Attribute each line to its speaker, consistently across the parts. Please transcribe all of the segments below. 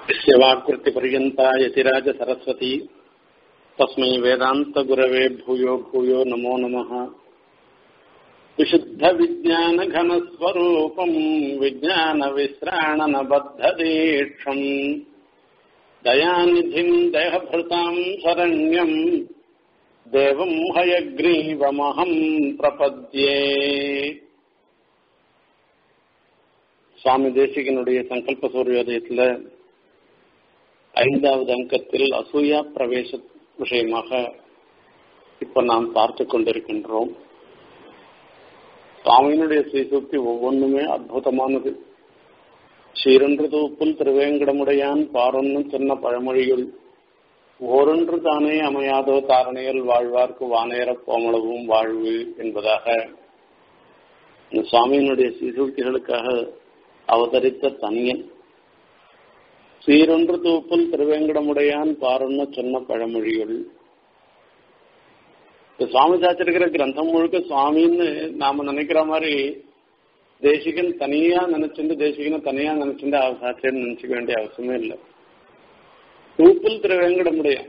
Speaker 1: शिवाकृतिपर्यन्ता यतिराज सरस्वती तस्मै वेदान्तगुरवे भूयो भूयो नमो नमः विशुद्धविज्ञानघनस्वरूपम् विज्ञानविश्राणनबद्धदीक्षम् दयानिधिम् देहभृताम् शरण्यम् देवम् हयग्रीवमहम् प्रपद्ये சுவாமி தேசிகனுடைய சங்கல்ப சூரியோதயத்தில் ஐந்தாவது அங்கத்தில் அசூயா பிரவேச விஷயமாக இப்ப நாம் பார்த்து கொண்டிருக்கின்றோம் சுவாமியினுடைய ஸ்ரீசூக்தி ஒவ்வொன்றுமே அற்புதமானது சீரொன்று தூப்புல் திருவேங்கடமுடையான் பாரொன்னு சொன்ன பழமொழியுள் ஓரொன்று தானே அமையாதோ தாரணையில் வாழ்வார்க்கு வானேற கோமளவும் வாழ்வு என்பதாக இந்த சுவாமியினுடைய ஸ்ரீசூக்திகளுக்காக அவதரித்த தனியன் சீரொன்று தூப்புல் திருவேங்கடமுடையான் பாருன்னு சொன்ன பழமொழிகள் இந்த சுவாமி சாச்சிருக்கிற கிரந்தம் முழுக்க சுவாமின்னு நாம நினைக்கிற மாதிரி தேசிகன் தனியா நினைச்சுட்டு தேசிகனை தனியா நினைச்சுட்டு சாட்சியன்னு நினைச்சுக்க வேண்டிய அவசியமே இல்லை தூப்புல் திருவேங்கடமுடையான்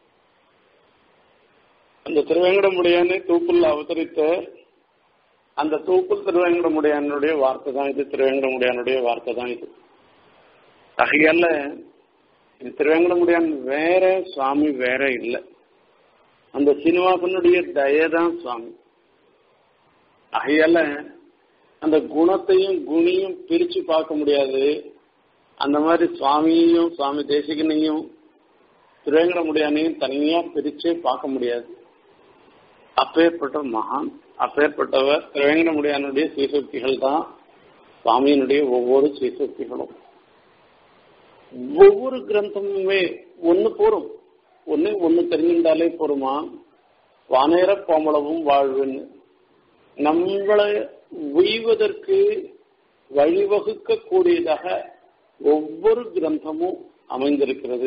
Speaker 1: அந்த திருவேங்கடமுடையானே தூப்புல் அவதரித்த அந்த தூப்புல் திருவேங்கடமுடையானுடைய வார்த்தை தான் இது திருவேங்கடமுடையானுடைய வார்த்தை தான் இது ஆகையால இது திருவேங்கடமுடியான் வேற சுவாமி வேற இல்லை அந்த சீனிவாசனுடைய தயதான் சுவாமி ஆகையால அந்த குணத்தையும் குணியும் பிரிச்சு பார்க்க முடியாது அந்த மாதிரி சுவாமியையும் சுவாமி தேசிகனையும் திருவேங்கடமுடியானையும் தனியா பிரிச்சே பார்க்க முடியாது அப்பேற்பட்ட மகான் அப்பேற்பட்டவர் திருவேங்கடமுடியானுடைய ஸ்ரீசக்திகள் தான் சுவாமியினுடைய ஒவ்வொரு ஸ்ரீசக்திகளும் ஒவ்வொரு கிரந்தமுமே ஒன்னு போரும் ஒன்னு ஒன்னு தெரிஞ்சிருந்தாலே போருமா வானேர கோமளவும் வாழ்வுன்னு நம்மளை உய்வதற்கு வழிவகுக்க கூடியதாக ஒவ்வொரு கிரந்தமும் அமைந்திருக்கிறது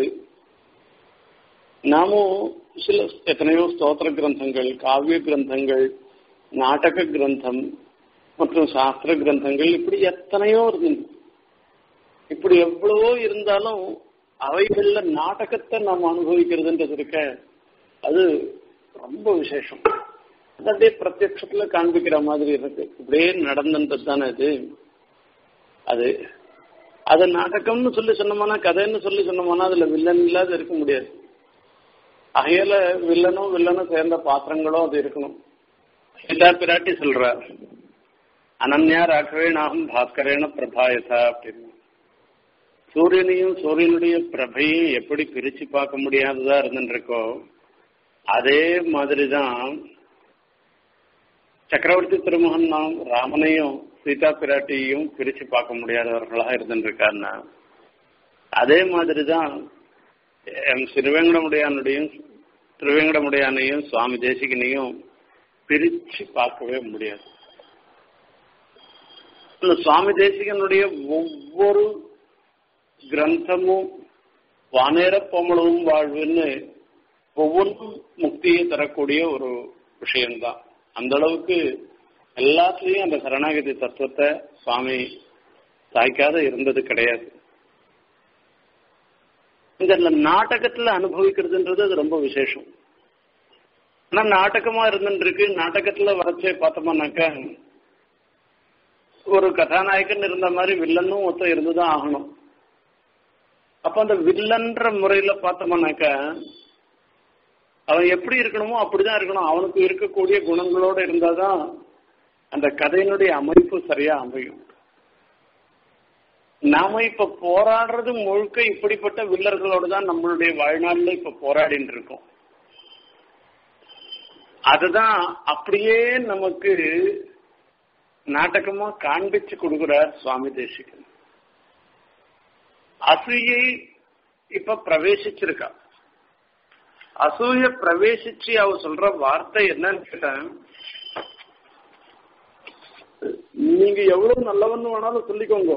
Speaker 1: நாமும் சில எத்தனையோ ஸ்தோத்திர கிரந்தங்கள் காவிய கிரந்தங்கள் நாடக கிரந்தம் மற்றும் சாஸ்திர கிரந்தங்கள் இப்படி எத்தனையோ இருந்தது இப்படி எவ்வளவோ இருந்தாலும் அவைகள்ல நாடகத்தை நாம் அனுபவிக்கிறதுன்றது இருக்க அது ரொம்ப விசேஷம் அது அப்படியே பிரத்யட்சத்துல காண்பிக்கிற மாதிரி இருக்கு இப்படியே நடந்தது தானே அது அது அது நாடகம்னு சொல்லி சொன்னோம்னா கதைன்னு சொல்லி சொன்னோம்னா அதுல வில்லன் இல்லாத இருக்க முடியாது அகையில வில்லனும் வில்லனும் சேர்ந்த பாத்திரங்களும் அது இருக்கணும் சீதா பிராட்டி சொல்றார் அனன்யா ராகவேணாகும் பாஸ்கரேன பிரபாயசா அப்படின்னு சூரியனையும் சூரியனுடைய பிரபையும் எப்படி பிரிச்சு பார்க்க முடியாததா இருந்துருக்கோ அதே மாதிரிதான் சக்கரவர்த்தி திருமகன் நாம் ராமனையும் சீதா பிராட்டியையும் பிரிச்சு பார்க்க முடியாதவர்களாக இருந்துருக்காருன்னா அதே மாதிரிதான் திருவேங்கடமுடையானுடையும் திருவேங்கடமுடையானையும் சுவாமி தேசிகனையும் பிரிச்சு பார்க்கவே முடியாது இந்த சுவாமி தேசிகனுடைய ஒவ்வொரு கிரந்தமும் வானேர பொம்மளவும் வாழ்வுன்னு ஒவ்வொன்றும் முக்தியை தரக்கூடிய ஒரு விஷயம்தான் அந்த அளவுக்கு எல்லாத்துலேயும் அந்த சரணாகதி தத்துவத்தை சுவாமி சாய்க்காத இருந்தது கிடையாது இந்த நாடகத்துல அனுபவிக்கிறதுன்றது அது ரொம்ப விசேஷம் ஆனா நாடகமா இருந்துருக்கு நாடகத்துல வரைச்சே பார்த்தோம்னாக்கா ஒரு கதாநாயகன் இருந்த மாதிரி வில்லனும் ஒருத்தர் இருந்துதான் ஆகணும் அப்ப அந்த வில்லன்ற முறையில பார்த்தோம்னாக்கா அவன் எப்படி இருக்கணுமோ அப்படிதான் இருக்கணும் அவனுக்கு இருக்கக்கூடிய குணங்களோட இருந்தாதான் அந்த கதையினுடைய அமைப்பு சரியா அமையும் நாம இப்ப போராடுறது முழுக்க இப்படிப்பட்ட வில்லர்களோட தான் நம்மளுடைய வாழ்நாள்ல இப்ப போராடிட்டு இருக்கோம் அதுதான் அப்படியே நமக்கு நாடகமா காண்பிச்சு கொடுக்கிறார் சுவாமி தேசிகன் அசூயை இப்ப பிரவேசிச்சிருக்கா அசூய பிரவேசிச்சு அவ சொல்ற வார்த்தை என்னன்னு கேட்டேன் நீங்க எவ்வளவு நல்லவன்னு வேணாலும் சொல்லிக்கோங்க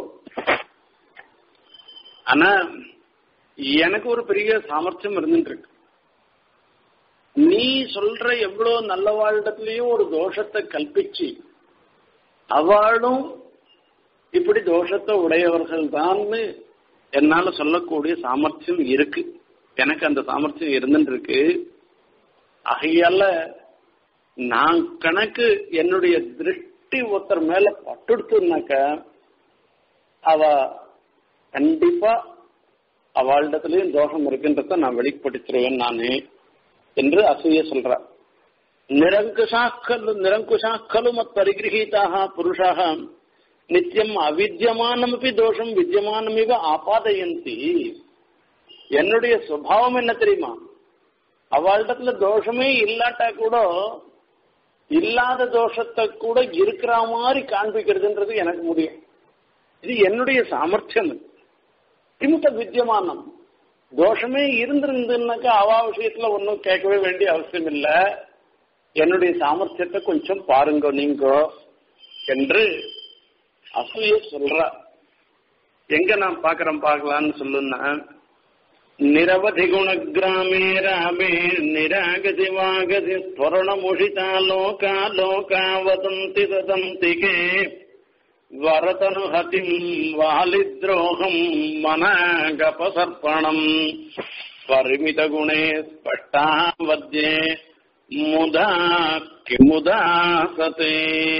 Speaker 1: ஆனா எனக்கு ஒரு பெரிய சாமர்த்தியம் இருந்துட்டு இருக்கு நீ சொல்ற எவ்வளவு நல்ல வாழ்டத்திலையும் ஒரு தோஷத்தை கல்பிச்சு அவளும் இப்படி தோஷத்தை உடையவர்கள் தான்னு என்னால சொல்லக்கூடிய சாமர்த்தியம் இருக்கு எனக்கு அந்த சாமர்த்தியம் இருந்துட்டு இருக்கு ஆகையால நான் கணக்கு என்னுடைய திருஷ்டி ஒருத்தர் மேல பட்டுடுத்துனாக்க அவ கண்டிப்பா அவளிடத்துலயும் தோஷம் இருக்குன்றத நான் வெளிப்படுத்திடுவேன் நானு என்று அசூய சொல்ற நிரங்குஷாக்கலு நிரங்குஷாக்கலு மத் பரிகிரகீதாக புருஷாக நித்தியம் அவித்தியமானமப்பி தோஷம் வித்தியமானமிவ ஆபாதயந்தி என்னுடைய சுபாவம் என்ன தெரியுமா அவளிடத்துல தோஷமே இல்லாட்டா கூட இல்லாத தோஷத்தை கூட இருக்கிற மாதிரி காண்பிக்கிறதுன்றது எனக்கு முடியும் இது என்னுடைய சாமர்த்தியம் கிமுத்த வித்தியமானம் தோஷமே இருந்திருந்துன்னாக்கா அவா விஷயத்துல ஒன்றும் கேட்கவே வேண்டிய அவசியம் இல்லை என்னுடைய சாமர்த்தியத்தை கொஞ்சம் பாருங்க நீங்க என்று அசூய சொல்ற எங்க நான் பாக்குறேன் பார்க்கலான்னு சொல்லுன்னா நிரவதி குணகிராமே ராமே நிராகதி வாகதி ஸ்வரணமுஷிதா லோகா லோகா வதந்தி ததந்திகே வரதனு ஹதிம் வாலித்ரோகம் மனாகபசர்ப்பணம் பரிமித குணே ஸ்பஷ்டா வத்யே முதா கிமுதா சதே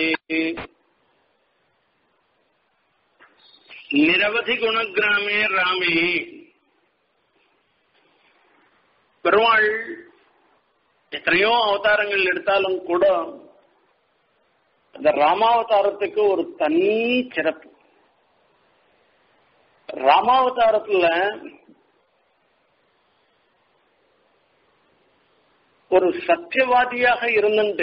Speaker 1: நிரவதி குணகிராமே ராமே பெருமாள் எத்தனையோ அவதாரங்கள் எடுத்தாலும் கூட அந்த ராமாவதாரத்துக்கு ஒரு தனி சிறப்பு ராமாவதாரத்துல ஒரு சத்தியவாதியாக இருந்துண்டு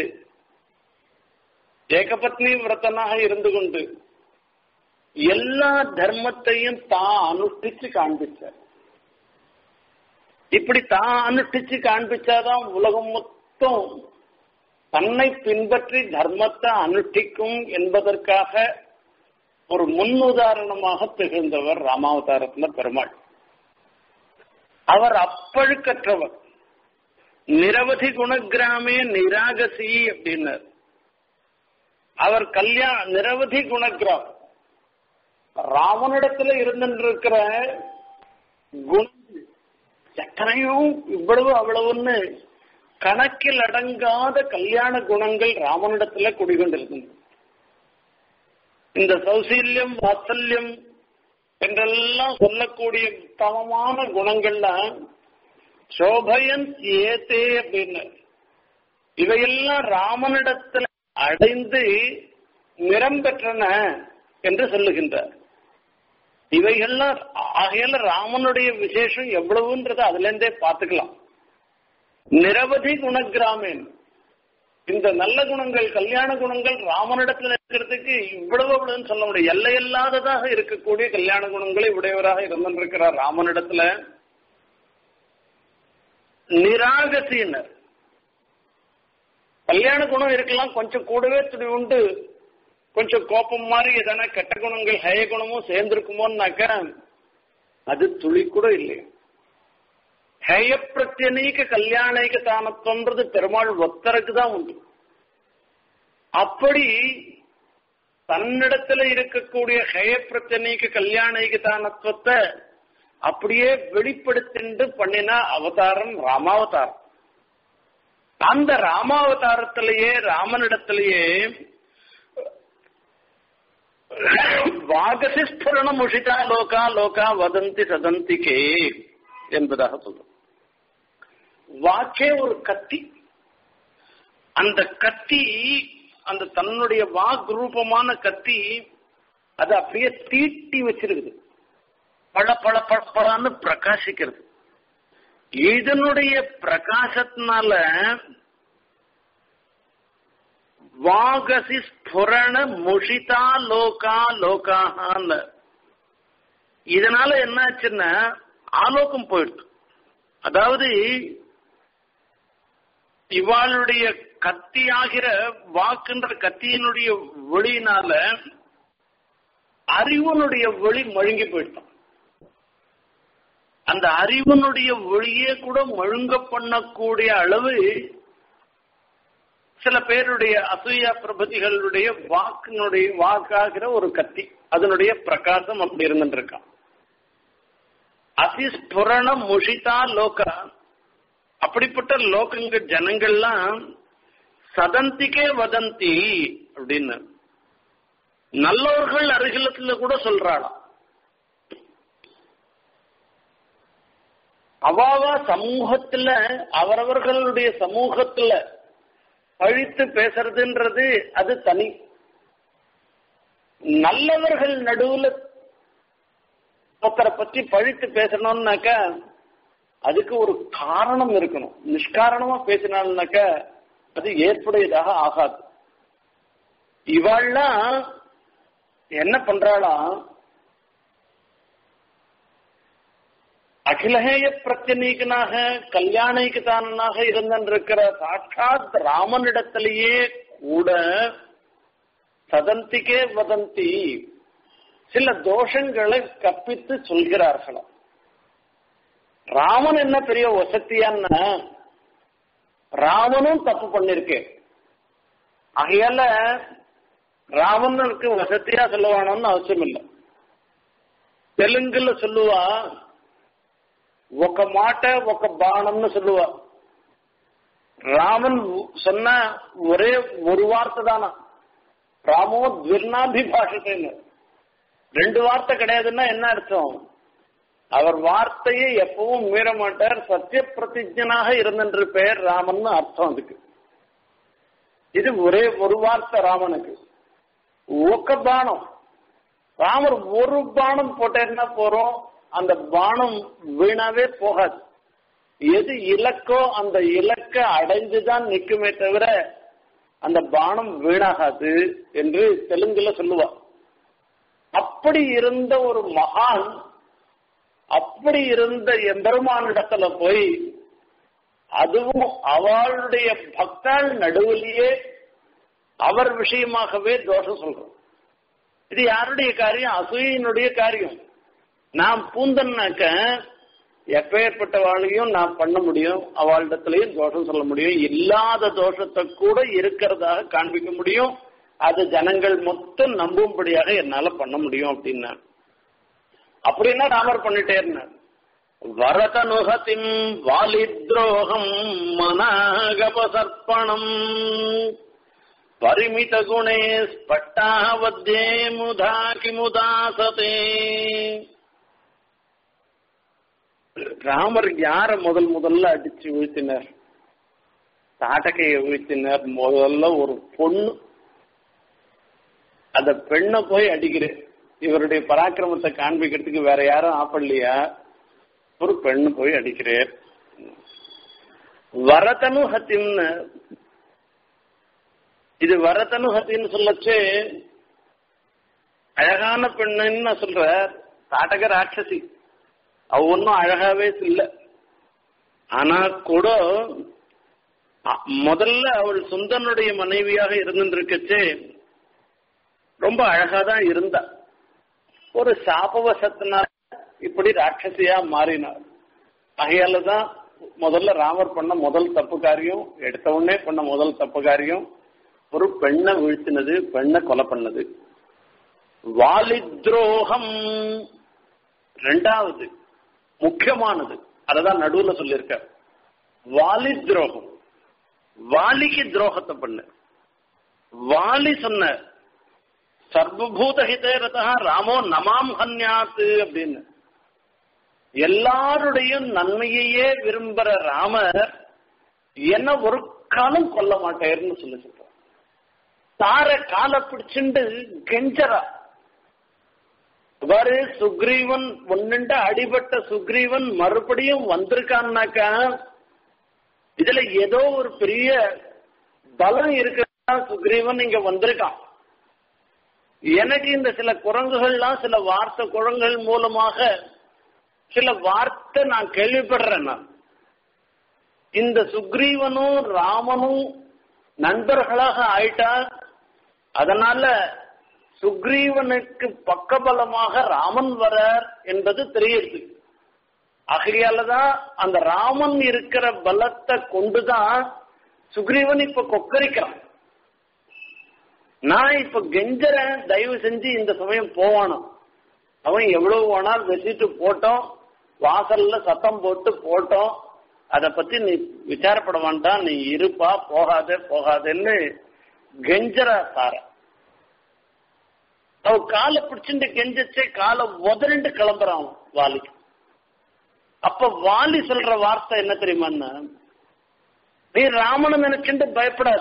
Speaker 1: ஏகபத்னி விரதனாக இருந்து கொண்டு எல்லா தர்மத்தையும் தான் அனுஷ்டிச்சு காண்பிச்சார் இப்படி தான் அனுஷ்டிச்சு காண்பிச்சாதான் உலகம் மொத்தம் தன்னை பின்பற்றி தர்மத்தை அனுஷ்டிக்கும் என்பதற்காக ஒரு முன்னுதாரணமாக திகழ்ந்தவர் ராமாவதாரத்துல பெருமாள் அவர் அப்பழுக்கற்றவர் நிரவதி குணகிராமே நிராகசி அப்படின்னார் அவர் கல்யாண நிரவதி குணகிராம் ராமனிடத்துல இருந்திருக்கிற குணம் எத்தனையோ இவ்வளவு அவ்வளவுன்னு கணக்கில் அடங்காத கல்யாண குணங்கள் ராமனிடத்துல குடிகொண்டிருக்கின்றன இந்த சௌசீல்யம் வாத்சல்யம் என்றெல்லாம் சொல்லக்கூடிய தமமான குணங்கள்லாம் சோபயன் ஏத்தே அப்படின்னு இவையெல்லாம் ராமனிடத்துல அடைந்து நிறம் பெற்றன என்று சொல்லுகின்றார் இவைகள்லாம் ஆகையால ராமனுடைய விசேஷம் எவ்வளவுன்றத அதுல இருந்தே பார்த்துக்கலாம் நிரவதி குணகிராமேன் இந்த நல்ல குணங்கள் கல்யாண குணங்கள் ராமனிடத்துல இருக்கிறதுக்கு இவ்வளவு அவ்வளவுன்னு சொல்ல முடியும் எல்லையில்லாததாக இருக்கக்கூடிய கல்யாண குணங்களை உடையவராக இருந்திருக்கிறார் ராமனிடத்துல நிராகசினர் கல்யாண குணம் இருக்கலாம் கொஞ்சம் கூடவே துணி உண்டு கொஞ்சம் கோபம் மாதிரி எதனா கெட்ட குணங்கள் ஹய குணமும் சேர்ந்திருக்குமோன்னாக்கா அது துளி கூட இல்லை ஹய பிரத்யநீக கல்யாணிக தானத்துவன்றது பெருமாள் ஒத்தருக்கு தான் உண்டு அப்படி தன்னிடத்துல இருக்கக்கூடிய ஹய பிரத்யநீக கல்யாணிக தானத்துவத்தை அப்படியே வெளிப்படுத்திண்டு பண்ணின அவதாரம் ராமாவதாரம் அந்த ராமாவதாரத்திலேயே ராமனிடத்திலேயே வாகசிஸ்புரணம் உஷிதா லோகா லோகா வதந்தி சதந்திகே என்பதாக சொல்லும் வாக்கே ஒரு கத்தி அந்த கத்தி அந்த தன்னுடைய வாக் ரூபமான கத்தி அது அப்படியே தீட்டி வச்சிருக்குது பள பள பளன்னு பிரகாசிக்கிறது இதனுடைய பிரகாசத்தினால வாகசி ஸ்புரண முஷிதா லோகா லோகான்னு இதனால என்னாச்சுன்னா ஆலோகம் போயிடுது அதாவது இவாளுடைய கத்தி ஆகிற வாக்குன்ற கத்தியினுடைய ஒளியினால அறிவனுடைய ஒளி மழுங்கி போயிட்டான் அந்த அறிவனுடைய ஒளியே கூட மழுங்க பண்ணக்கூடிய அளவு சில பேருடைய அசூயா பிரபதிகளுடைய வாக்கினுடைய வாக்காகிற ஒரு கத்தி அதனுடைய பிரகாசம் அப்படி இருந்துட்டு இருக்கான் அதிஸ்புரண முஷிதா லோக அப்படிப்பட்ட லோகங்க ஜனங்கள்லாம் சதந்திக்கே வதந்தி அப்படின்னு நல்லவர்கள் அருகிலத்துல கூட சொல்றாளாம் அவாவா சமூகத்துல அவரவர்களுடைய சமூகத்துல பழித்து பேசுறதுன்றது அது தனி நல்லவர்கள் நடுவுல ஒருத்தரை பற்றி பழித்து பேசணும்னாக்க அதுக்கு ஒரு காரணம் இருக்கணும் நிஷ்காரணமா பேசினால்னாக்க அது ஏற்புடையதாக ஆகாது இவாள்லாம் என்ன பண்றாளா அகிலஹேய பிரத்யநீகனாக கல்யாணிக்குதானனாக இருந்திருக்கிற சாட்சாத் ராமனிடத்திலேயே கூட சதந்திக்கே வதந்தி சில தோஷங்களை கற்பித்து சொல்கிறார்களாம் ராமன் என்ன பெரிய வசத்தியான்னா ராமனும் தப்பு பண்ணிருக்கேன் ஆகையால ராமனுக்கு வசதியா சொல்லுவானோன்னு அவசியம் இல்லை தெலுங்குல சொல்லுவா ఒక మాట ఒక బాణంను சொல்லுவா ராமன் சொன்ன ஒரே ஒரு வார்த்தை தானா ராமோ துர்ணாபிபாஷத்தைன்னு ரெண்டு வார்த்தை கிடையாதுன்னா என்ன அர்த்தம் அவர் வார்த்தையை எப்பவும் மீற மாட்டார் சத்திய பிரதிஜனாக இருந்தென்று பெயர் ராமன் அர்த்தம் அதுக்கு இது ஒரே ஒரு வார்த்தை ராமனுக்கு ஒக்க பானம் ராமர் ஒரு பானம் போட்டேன்னா போறோம் அந்த பானம் வீணாவே போகாது எது இலக்கோ அந்த இலக்க அடைஞ்சுதான் நிக்குமே தவிர அந்த பானம் வீணாகாது என்று தெலுங்குல சொல்லுவா அப்படி இருந்த ஒரு மகான் அப்படி இருந்த எம்பெருமானிடத்துல போய் அதுவும் அவளுடைய பக்தாள் நடுவிலேயே அவர் விஷயமாகவே தோஷம் சொல்றோம் இது யாருடைய காரியம் அசூயினுடைய காரியம் நான் பூந்தன்னாக்க எப்பேற்பட்டவாளையும் நான் பண்ண முடியும் அவளிடத்திலையும் தோஷம் சொல்ல முடியும் இல்லாத தோஷத்தை கூட இருக்கிறதாக காண்பிக்க முடியும் அது ஜனங்கள் மொத்தம் நம்பும்படியாக என்னால பண்ண முடியும் அப்படின்னா அப்படின்னா ராமர் பண்ணிட்டே இருந்தார் வரதனுகத்தின் வாலித்ரோகம் மனாகபசர்ப்பணம் பரிமித குணே ஸ்பட்டாவத்தே முதா கிமுதாசதே ராமர் யார முதல் முதல்ல அடிச்சு வீழ்த்தினார் தாட்டகையை வீழ்த்தினார் முதல்ல ஒரு பொண்ணு அந்த பெண்ணை போய் அடிக்கிறேன் இவருடைய பராக்கிரமத்தை காண்பிக்கிறதுக்கு வேற யாரும் ஆப்படலையா ஒரு பெண்ணு போய் அடிக்கிறேன் வரதனு ஹத்தின்னு இது வரதனு ஹத்தின்னு சொல்லச்சு அழகான பெண்ணுன்னு சொல்ற தாட்டக ராட்சசி அவ ஒன்றும் அழகாவே இல்லை ஆனா கூட முதல்ல அவள் சுந்தனுடைய மனைவியாக இருந்துருக்கச்சே ரொம்ப அழகா தான் இருந்தா ஒரு சாபவசத்தினால இப்படி ராட்சசியா மாறினார் ஆகையால தான் முதல்ல ராமர் பண்ண முதல் தப்பு காரியம் எடுத்த உடனே பண்ண முதல் தப்பு காரியம் ஒரு பெண்ணை வீழ்த்தினது பெண்ணை கொலை பண்ணது வாலி துரோகம் ரெண்டாவது முக்கியமானது அததான் நடுவுல சொல்லியிருக்க வாலி துரோகம் வாலிக்கு துரோகத்தை பண்ண வாலி சொன்ன சர்வபூத ஹிதே ரதா ராமோ நமாம் ஹன்யாத்து அப்படின்னு எல்லாருடையும் நன்மையையே விரும்புற ராமர் என்ன ஒரு காலம் கொல்ல மாட்டேர்னு சொல்லி சொல்ற தார காலை பிடிச்சுண்டு கெஞ்சரா பாரு சுக்ரீவன் ஒன்னுண்ட அடிபட்ட சுக்ரீவன் மறுபடியும் வந்திருக்கான்னாக்கா இதுல ஏதோ ஒரு பெரிய பலம் இருக்கிறதா சுக்ரீவன் இங்க வந்திருக்கான் எனக்கு இந்த சில குரங்குகள்லாம் சில வார்த்தை குரங்குகள் மூலமாக சில வார்த்தை நான் கேள்விப்படுறேன் நான் இந்த சுக்ரீவனும் ராமனும் நண்பர்களாக ஆயிட்டா அதனால சுக்ரீவனுக்கு பக்கபலமாக ராமன் வரார் என்பது தெரியுது ஆகையாலதான் அந்த ராமன் இருக்கிற பலத்தை கொண்டுதான் சுக்ரீவன் இப்ப கொக்கரிக்கிறான் நான் இப்ப கெஞ்சறேன் தயவு செஞ்சு இந்த சமயம் போவானோ அவன் எவ்வளவு வேணால் வச்சுட்டு போட்டோம் வாசல்ல சத்தம் போட்டு போட்டோம் அதை பத்தி நீ விசாரப்பட வேண்டாம் நீ இருப்பா போகாதே போகாதேன்னு கெஞ்சர தார அவ காலை பிடிச்சிட்டு கெஞ்சச்சே காலை உதறிண்டு கிளம்புறான் வாலி அப்ப வாலி சொல்ற வார்த்தை என்ன தெரியுமான்னா நீ ராமனை நினைச்சுட்டு பயப்படாத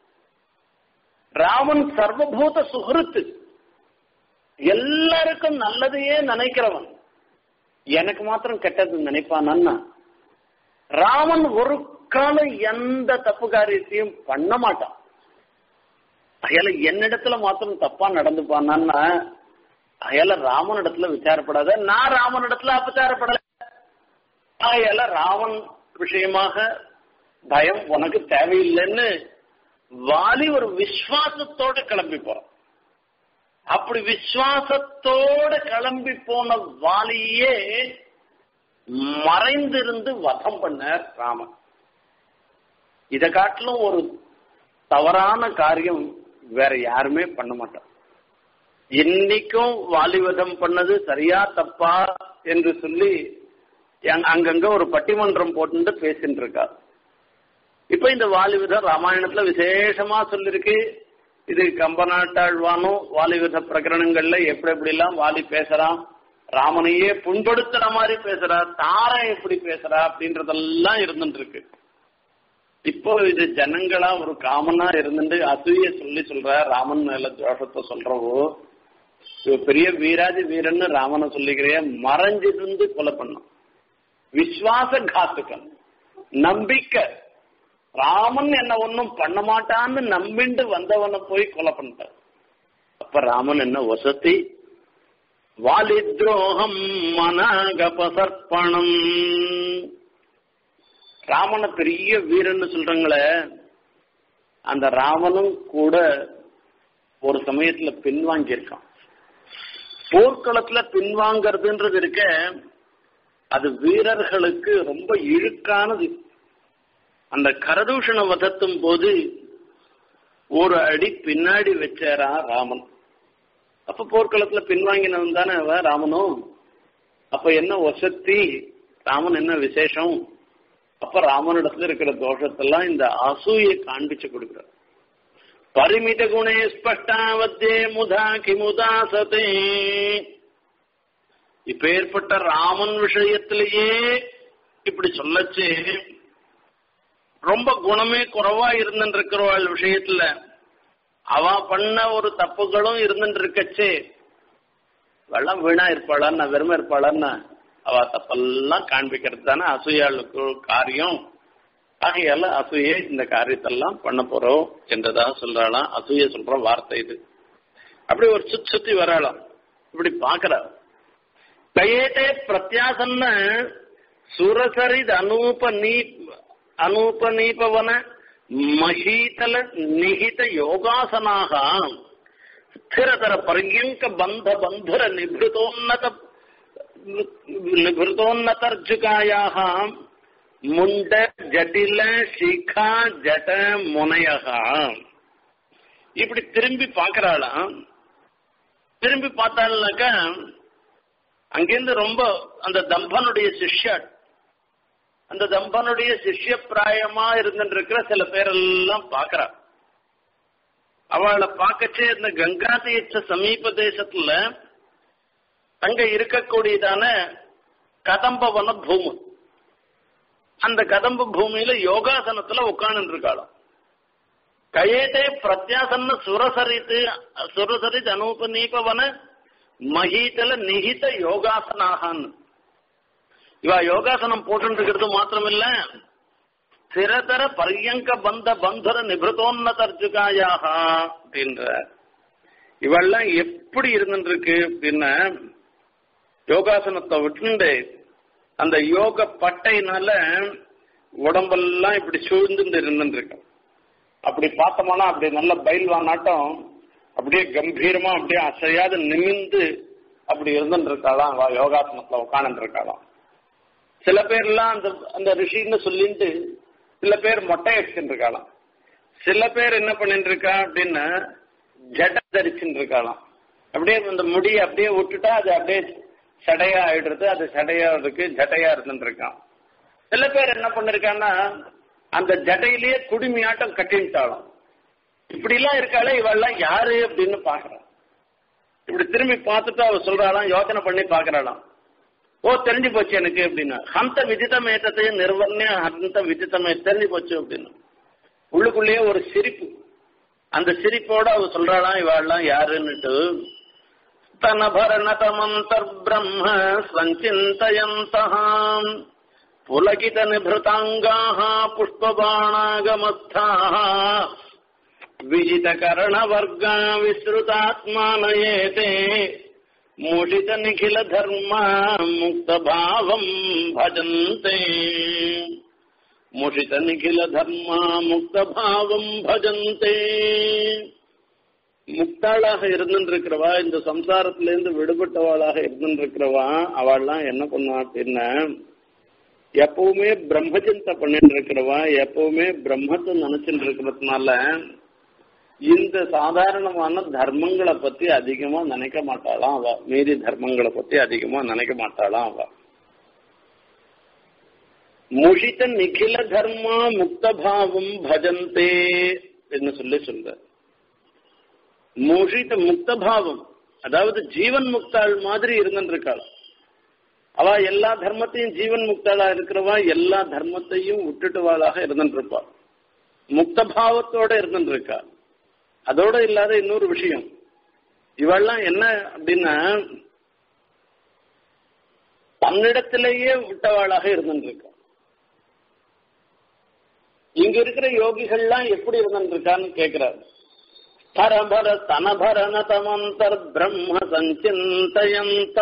Speaker 1: ராமன் சர்வபூத சுகிருத்து எல்லாருக்கும் நல்லதையே நினைக்கிறவன் எனக்கு மாத்திரம் கெட்டது நினைப்பானா ராமன் ஒரு காலம் எந்த தப்பு காரியத்தையும் பண்ண மாட்டான் அயல என்னிடத்துல மாத்திரம் தப்பா நடந்துப்பானா அயல ராமன் இடத்துல விசாரப்படாத நான் ராமன் இடத்துல அபச்சாரப்படல அயல ராமன் விஷயமாக பயம் உனக்கு தேவையில்லைன்னு வாலி ஒரு விசுவாசத்தோட கிளம்பி போறான் அப்படி விசுவாசத்தோட கிளம்பி போன வாலியே மறைந்திருந்து வதம் பண்ணார் ராமன் இதை காட்டிலும் ஒரு தவறான காரியம் வேற யாருமே பண்ண மாட்டான் இன்னைக்கும் வாலிவதம் பண்ணது சரியா தப்பா என்று சொல்லி அங்கங்க ஒரு பட்டிமன்றம் போட்டு பேசிட்டு இருக்கா இப்ப இந்த வாலிவிதம் ராமாயணத்துல விசேஷமா சொல்லிருக்கு இது கம்பநாட்டாழ்வானும் வாலிவித பிரகரணங்கள்ல எப்படி எப்படி எல்லாம் வாலி பேசுறான் ராமனையே புண்படுத்துற மாதிரி பேசுறா தாரன் எப்படி பேசுறா அப்படின்றதெல்லாம் இருந்துட்டு இருக்கு இப்போ இது ஜனங்களா ஒரு காமனா இருந்துட்டு அசூய சொல்லி சொல்ற ராமன் மேல தோஷத்தை சொல்றவோ பெரிய வீராதி வீரன்னு ராமனை சொல்லிக்கிறிய மறைஞ்சிருந்து கொலை பண்ணும் விஸ்வாச காத்துக்கன் நம்பிக்கை ராமன் என்ன ஒன்னும் பண்ண மாட்டான்னு நம்பிண்டு வந்தவனை போய் கொலை பண்ணிட்டார் அப்ப ராமன் என்ன வசதி வாலி துரோகம் மனகபசர்ப்பணம் ராமனை பெரிய வீரன்னு சொல்றாங்களே அந்த ராமனும் கூட ஒரு சமயத்துல பின்வாங்கி இருக்கான் போர்க்களத்துல பின்வாங்கிறதுன்றது இருக்க அது வீரர்களுக்கு ரொம்ப இழுக்கானது அந்த கரதூஷண வதத்தும் போது ஒரு அடி பின்னாடி வச்சாரா ராமன் அப்ப போர்க்களத்துல பின்வாங்கினவன் தானே அவ ராமனும் அப்ப என்ன வசத்தி ராமன் என்ன விசேஷம் அப்ப ராமனிடத்துல இருக்கிற தோஷத்தெல்லாம் இந்த அசூயை காண்பிச்சு கொடுக்கிறார் பரிமித குணே ஸ்பஷ்டாவத்தே முதா கிமுதா சதே இப்ப ஏற்பட்ட ராமன் விஷயத்திலேயே இப்படி சொல்லச்சு ரொம்ப குணமே குறைவா இருந்துட்டு இருக்கிறவாள் விஷயத்துல அவ பண்ண ஒரு தப்புகளும் இருந்துட்டு இருக்கச்சே வெள்ளம் வீணா இருப்பாளான்னா வெறுமை இருப்பாளான்னா அவ தப்பெல்லாம் காண்பிக்கிறது தானே அசூயாளுக்கு காரியம் ஆகையால அசூய இந்த காரியத்தெல்லாம் பண்ண போறோம் என்றதாக சொல்றாளாம் அசூய சொல்ற வார்த்தை இது அப்படி ஒரு சுத்தி சுத்தி வராளாம் இப்படி பாக்குறா கயேட்டே பிரத்யாசன்ன சுரசரித் அனூப நீ அனூபநீபவன மஹீதல நிகித யோகாசனாக ஸ்திரதர பர்யங்க பந்த பந்துர நிபிருதோன்னத நிபிருதோன்னதர்ஜுகாயாக முண்ட ஜட்டில சிகா ஜட முனையகா இப்படி திரும்பி பாக்குறாளாம் திரும்பி பார்த்தாள்னாக்க அங்கிருந்து ரொம்ப அந்த தம்பனுடைய சிஷ்யாட் அந்த தம்பனுடைய சிஷ்ய பிராயமா இருந்துட்டு இருக்கிற சில பேரெல்லாம் பாக்குறா அவளை பார்க்கச்சே இந்த கங்கா தீர்த்த சமீப தேசத்துல அங்க இருக்கக்கூடியதான கதம்பவன பூமி அந்த கதம்ப பூமியில யோகாசனத்துல உட்கார்ந்து இருக்காளாம் கயேட்டே பிரத்யாசன்ன சுரசரித்து சுரசரித் அனூபநீபவன மகீதல நிகித யோகாசனாகான்னு இவ யோகாசனம் போட்டு இருக்கிறது மாத்திரமில்ல ஸ்திரதர பரியங்க பந்த பந்தர நிபிருதோன்னத அர்ஜுகாயாக அப்படின்ற இவெல்லாம் எப்படி இருந்துட்டு இருக்கு அப்படின்னா யோகாசனத்தை விட்டுண்டு அந்த யோக பட்டையினால உடம்பெல்லாம் இப்படி சூழ்ந்து இருந்துட்டு இருக்கு அப்படி பார்த்தோம்னா அப்படி நல்ல பயில்வானாட்டம் அப்படியே கம்பீரமா அப்படியே அசையாது நிமிந்து அப்படி இருந்துட்டு இருக்காளாம் அவ யோகாசனத்துல உட்காந்துட்டு இருக்காளாம் சில பேர்லாம் அந்த அந்த ரிஷின்னு சொல்லிட்டு சில பேர் மொட்டை அடிச்சுட்டு இருக்காளாம் சில பேர் என்ன பண்ணிட்டு இருக்கா அப்படின்னா ஜட தரிச்சுட்டு இருக்காளாம் அப்படியே அந்த முடியை அப்படியே விட்டுட்டா அது அப்படியே சடையா ஆயிடுறது அது சடையா இருக்கு ஜட்டையா இருந்துட்டு இருக்கான் சில பேர் என்ன பண்ணிருக்கான்னா அந்த ஜட்டையிலேயே குடுமியாட்டம் கட்டிட்டாலும் இப்படி எல்லாம் இருக்காளே இவெல்லாம் யாரு அப்படின்னு பாக்குறான் இப்படி திரும்பி பார்த்துட்டு அவ சொல்றாளாம் யோசனை பண்ணி பாக்குறாளாம் ஓ தெரிஞ்சு போச்சு எனக்கு அப்படின்னா ஹந்த விதித்தமேத்தத்தை நிர்வர்ணிய ஹந்த விதித்தமே தெரிஞ்சு போச்சு அப்படின்னு உள்ளுக்குள்ளேயே ஒரு சிரிப்பு அந்த சிரிப்போட அவ சொல்றாளாம் இவாள்லாம் யாருன்னுட்டு தனபரணதமந்தர் பிரம்ம சஞ்சிந்தயந்தः புலகித நிபிருதாங்காः புஷ்பபாணாகமஸ்தாः विजितकर्णवर्गा विश्रुतात्मानयेते मूषितनिखिलधर्मा मुक्तभावम् भजन्ते मूषितनिखिलधर्मा मुक्तभावம் பஜந்தே முக்தாளாக இருந்துருக்கிறவா இந்த சம்சாரத்திலேருந்து விடுபட்டவாளாக இருந்துருக்கிறவா அவள்லாம் என்ன பண்ணுவா அப்படின்னா எப்பவுமே பிரம்மச்சிந்தை பண்ணிட்டு இருக்கிறவா எப்பவுமே பிரம்மத்தை நினைச்சுட்டு இருக்கிறதுனால இந்த சாதாரணமான தர்மங்களை பத்தி அதிகமா நினைக்க மாட்டாளாம் அவ மீதி தர்மங்களை பத்தி அதிகமா நினைக்க மாட்டாளாம் அவ முஷித நிகில தர்மா முக்தபாவம் பஜந்தே என்று சொல்லி சொல்ற முஷித முக்தபாவம் அதாவது ஜீவன் முக்தாள் மாதிரி இருந்துருக்காள் அவ எல்லா தர்மத்தையும் ஜீவன் முக்தாளா இருக்கிறவா எல்லா தர்மத்தையும் விட்டுட்டுவாளாக இருந்துருப்பா முக்தபாவத்தோட இருந்துருக்கா அதோட இல்லாத இன்னொரு விஷயம் இவெல்லாம் என்ன அப்படின்னா தன்னிடத்திலேயே விட்டவாளாக இருந்துருக்கா இங்க இருக்கிற யோகிகள்லாம் எப்படி இருந்துருக்கான்னு கேக்குறாரு ஸ்தரபர தனபரண தமந்தர் பிரம்ம சஞ்சிந்தயந்த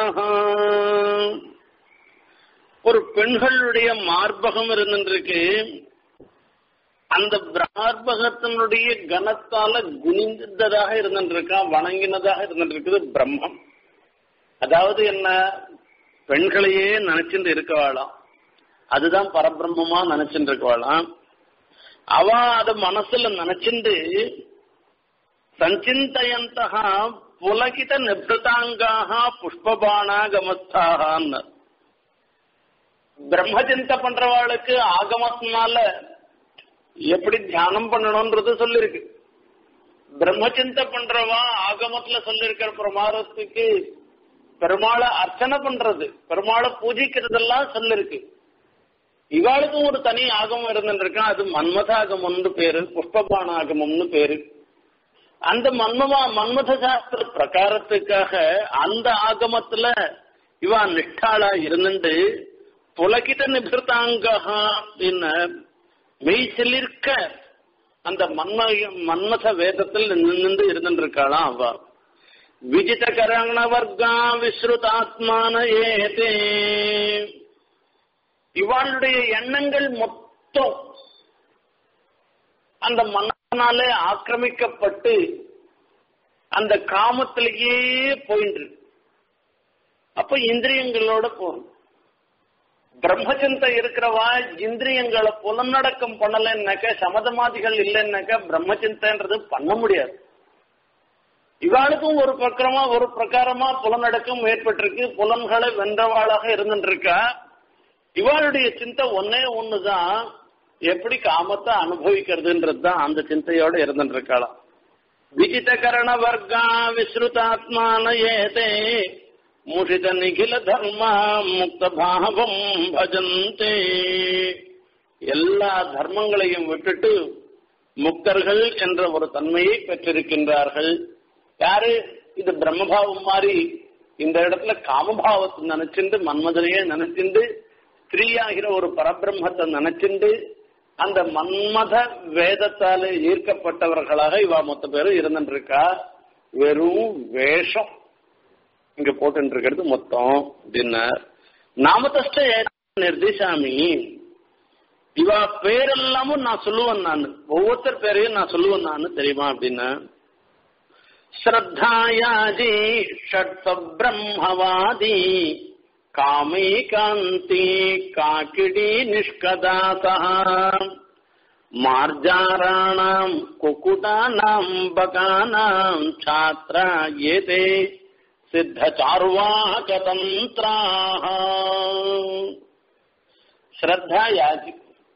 Speaker 1: ஒரு பெண்களுடைய மார்பகம் இருந்துருக்கு அந்த மார்பகத்தினுடைய கனத்தால குனிந்ததாக இருந்துருக்கா வணங்கினதாக இருந்துருக்குது பிரம்மம் அதாவது என்ன பெண்களையே நினைச்சுட்டு இருக்கவாளாம் அதுதான் பரபிரம்மமா நினைச்சுட்டு இருக்கவாளாம் அவ அத மனசுல நினைச்சுண்டு சஞ்சிந்தயந்தக புலகித நிபிருதாங்காக புஷ்பபாணாகமஸ்தாகான்னு பிரம்மச்சிந்த பண்றவாளுக்கு ஆகமத்தினால எப்படி தியானம் பண்ணணும்ன்றது சொல்லிருக்கு பிரம்மச்சிந்த பண்றவா ஆகமத்துல சொல்லிருக்கிற பிரமாதத்துக்கு பெருமாளை அர்ச்சனை பண்றது பெருமாளை பூஜிக்கிறதெல்லாம் சொல்லிருக்கு இவாளுக்கும் ஒரு தனி ஆகமம் இருந்துருக்கான் அது மன்மதாகமம்னு பேரு புஷ்பபான ஆகமம்னு பேரு அந்த மன்மவா மன்மத சாஸ்திர பிரகாரத்துக்காக அந்த ஆகமத்துல இவா நிஷ்டாளா இருந்துட்டு புலகித நிபிருத்தாங்கா அப்படின்னு மெய் செல்லிருக்க அந்த மன்ம மன்மத வேதத்தில் நின்று இருந்துருக்காளாம் அவ விஜித கரண வர்க்கா விஸ்ருதாத்மான ஏதே இவாளுடைய எண்ணங்கள் மொத்தம் அந்த மன்னனாலே ஆக்கிரமிக்கப்பட்டு அந்த காமத்திலேயே போயின்று அப்ப இந்திரியங்களோட போகும் பிரம்மச்சந்த இருக்கிறவா இந்திரியங்களை புலநடக்கம் பண்ணலன்னாக்க சமதமாதிகள் இல்லைன்னாக்க பிரம்மச்சிந்தன்றது பண்ண முடியாது இவாளுக்கும் ஒரு பக்கரமா ஒரு பிரகாரமா புலநடக்கம் ஏற்பட்டிருக்கு புலன்களை வென்றவாளாக இருந்துருக்கா இவாளுடைய சிந்தை ஒன்னே ஒண்ணுதான் எப்படி காமத்தை அனுபவிக்கிறதுன்றது தான் அந்த சிந்தையோட இருந்துருக்காளாம் விஜித கரண வர்க்கா விஸ்ருதாத்மான ஏதே முஷித நிகில தர்மா முக்த பாவம் பஜந்தே எல்லா தர்மங்களையும் விட்டுட்டு முக்தர்கள் என்ற ஒரு தன்மையை பெற்றிருக்கின்றார்கள் யாரு இது பிரம்மபாவம் மாதிரி இந்த இடத்துல காமபாவத்தை நினைச்சுண்டு மன்மதனையே நினைச்சுண்டு ஸ்திரீயாகிற ஒரு பரபிரம்மத்தை நினைச்சுண்டு அந்த மன்மத வேதத்தால ஈர்க்கப்பட்டவர்களாக இவா மொத்த பேரும் இருந்துருக்கா வெறும் வேஷம் இங்க போட்டு இருக்கிறது மொத்தம் அப்படின்னார் நாமதஷ்ட நிர்திசாமி இவா பேரெல்லாமும் நான் சொல்லுவேன் நான் ஒவ்வொருத்தர் பேரையும் நான் சொல்லுவேன் நான் தெரியுமா அப்படின்னா ஸ்ரத்தாயாதி ஷட்ச பிரம்மவாதி காமே காந்தி காக்கிடி நிஷ்கதாசா மார்ஜாராணாம் குக்குடானாம் பகானாம் சாத்ரா ஏதே சித்த சார்வாக தந்திராக ஸ்ரத்தா யாஜி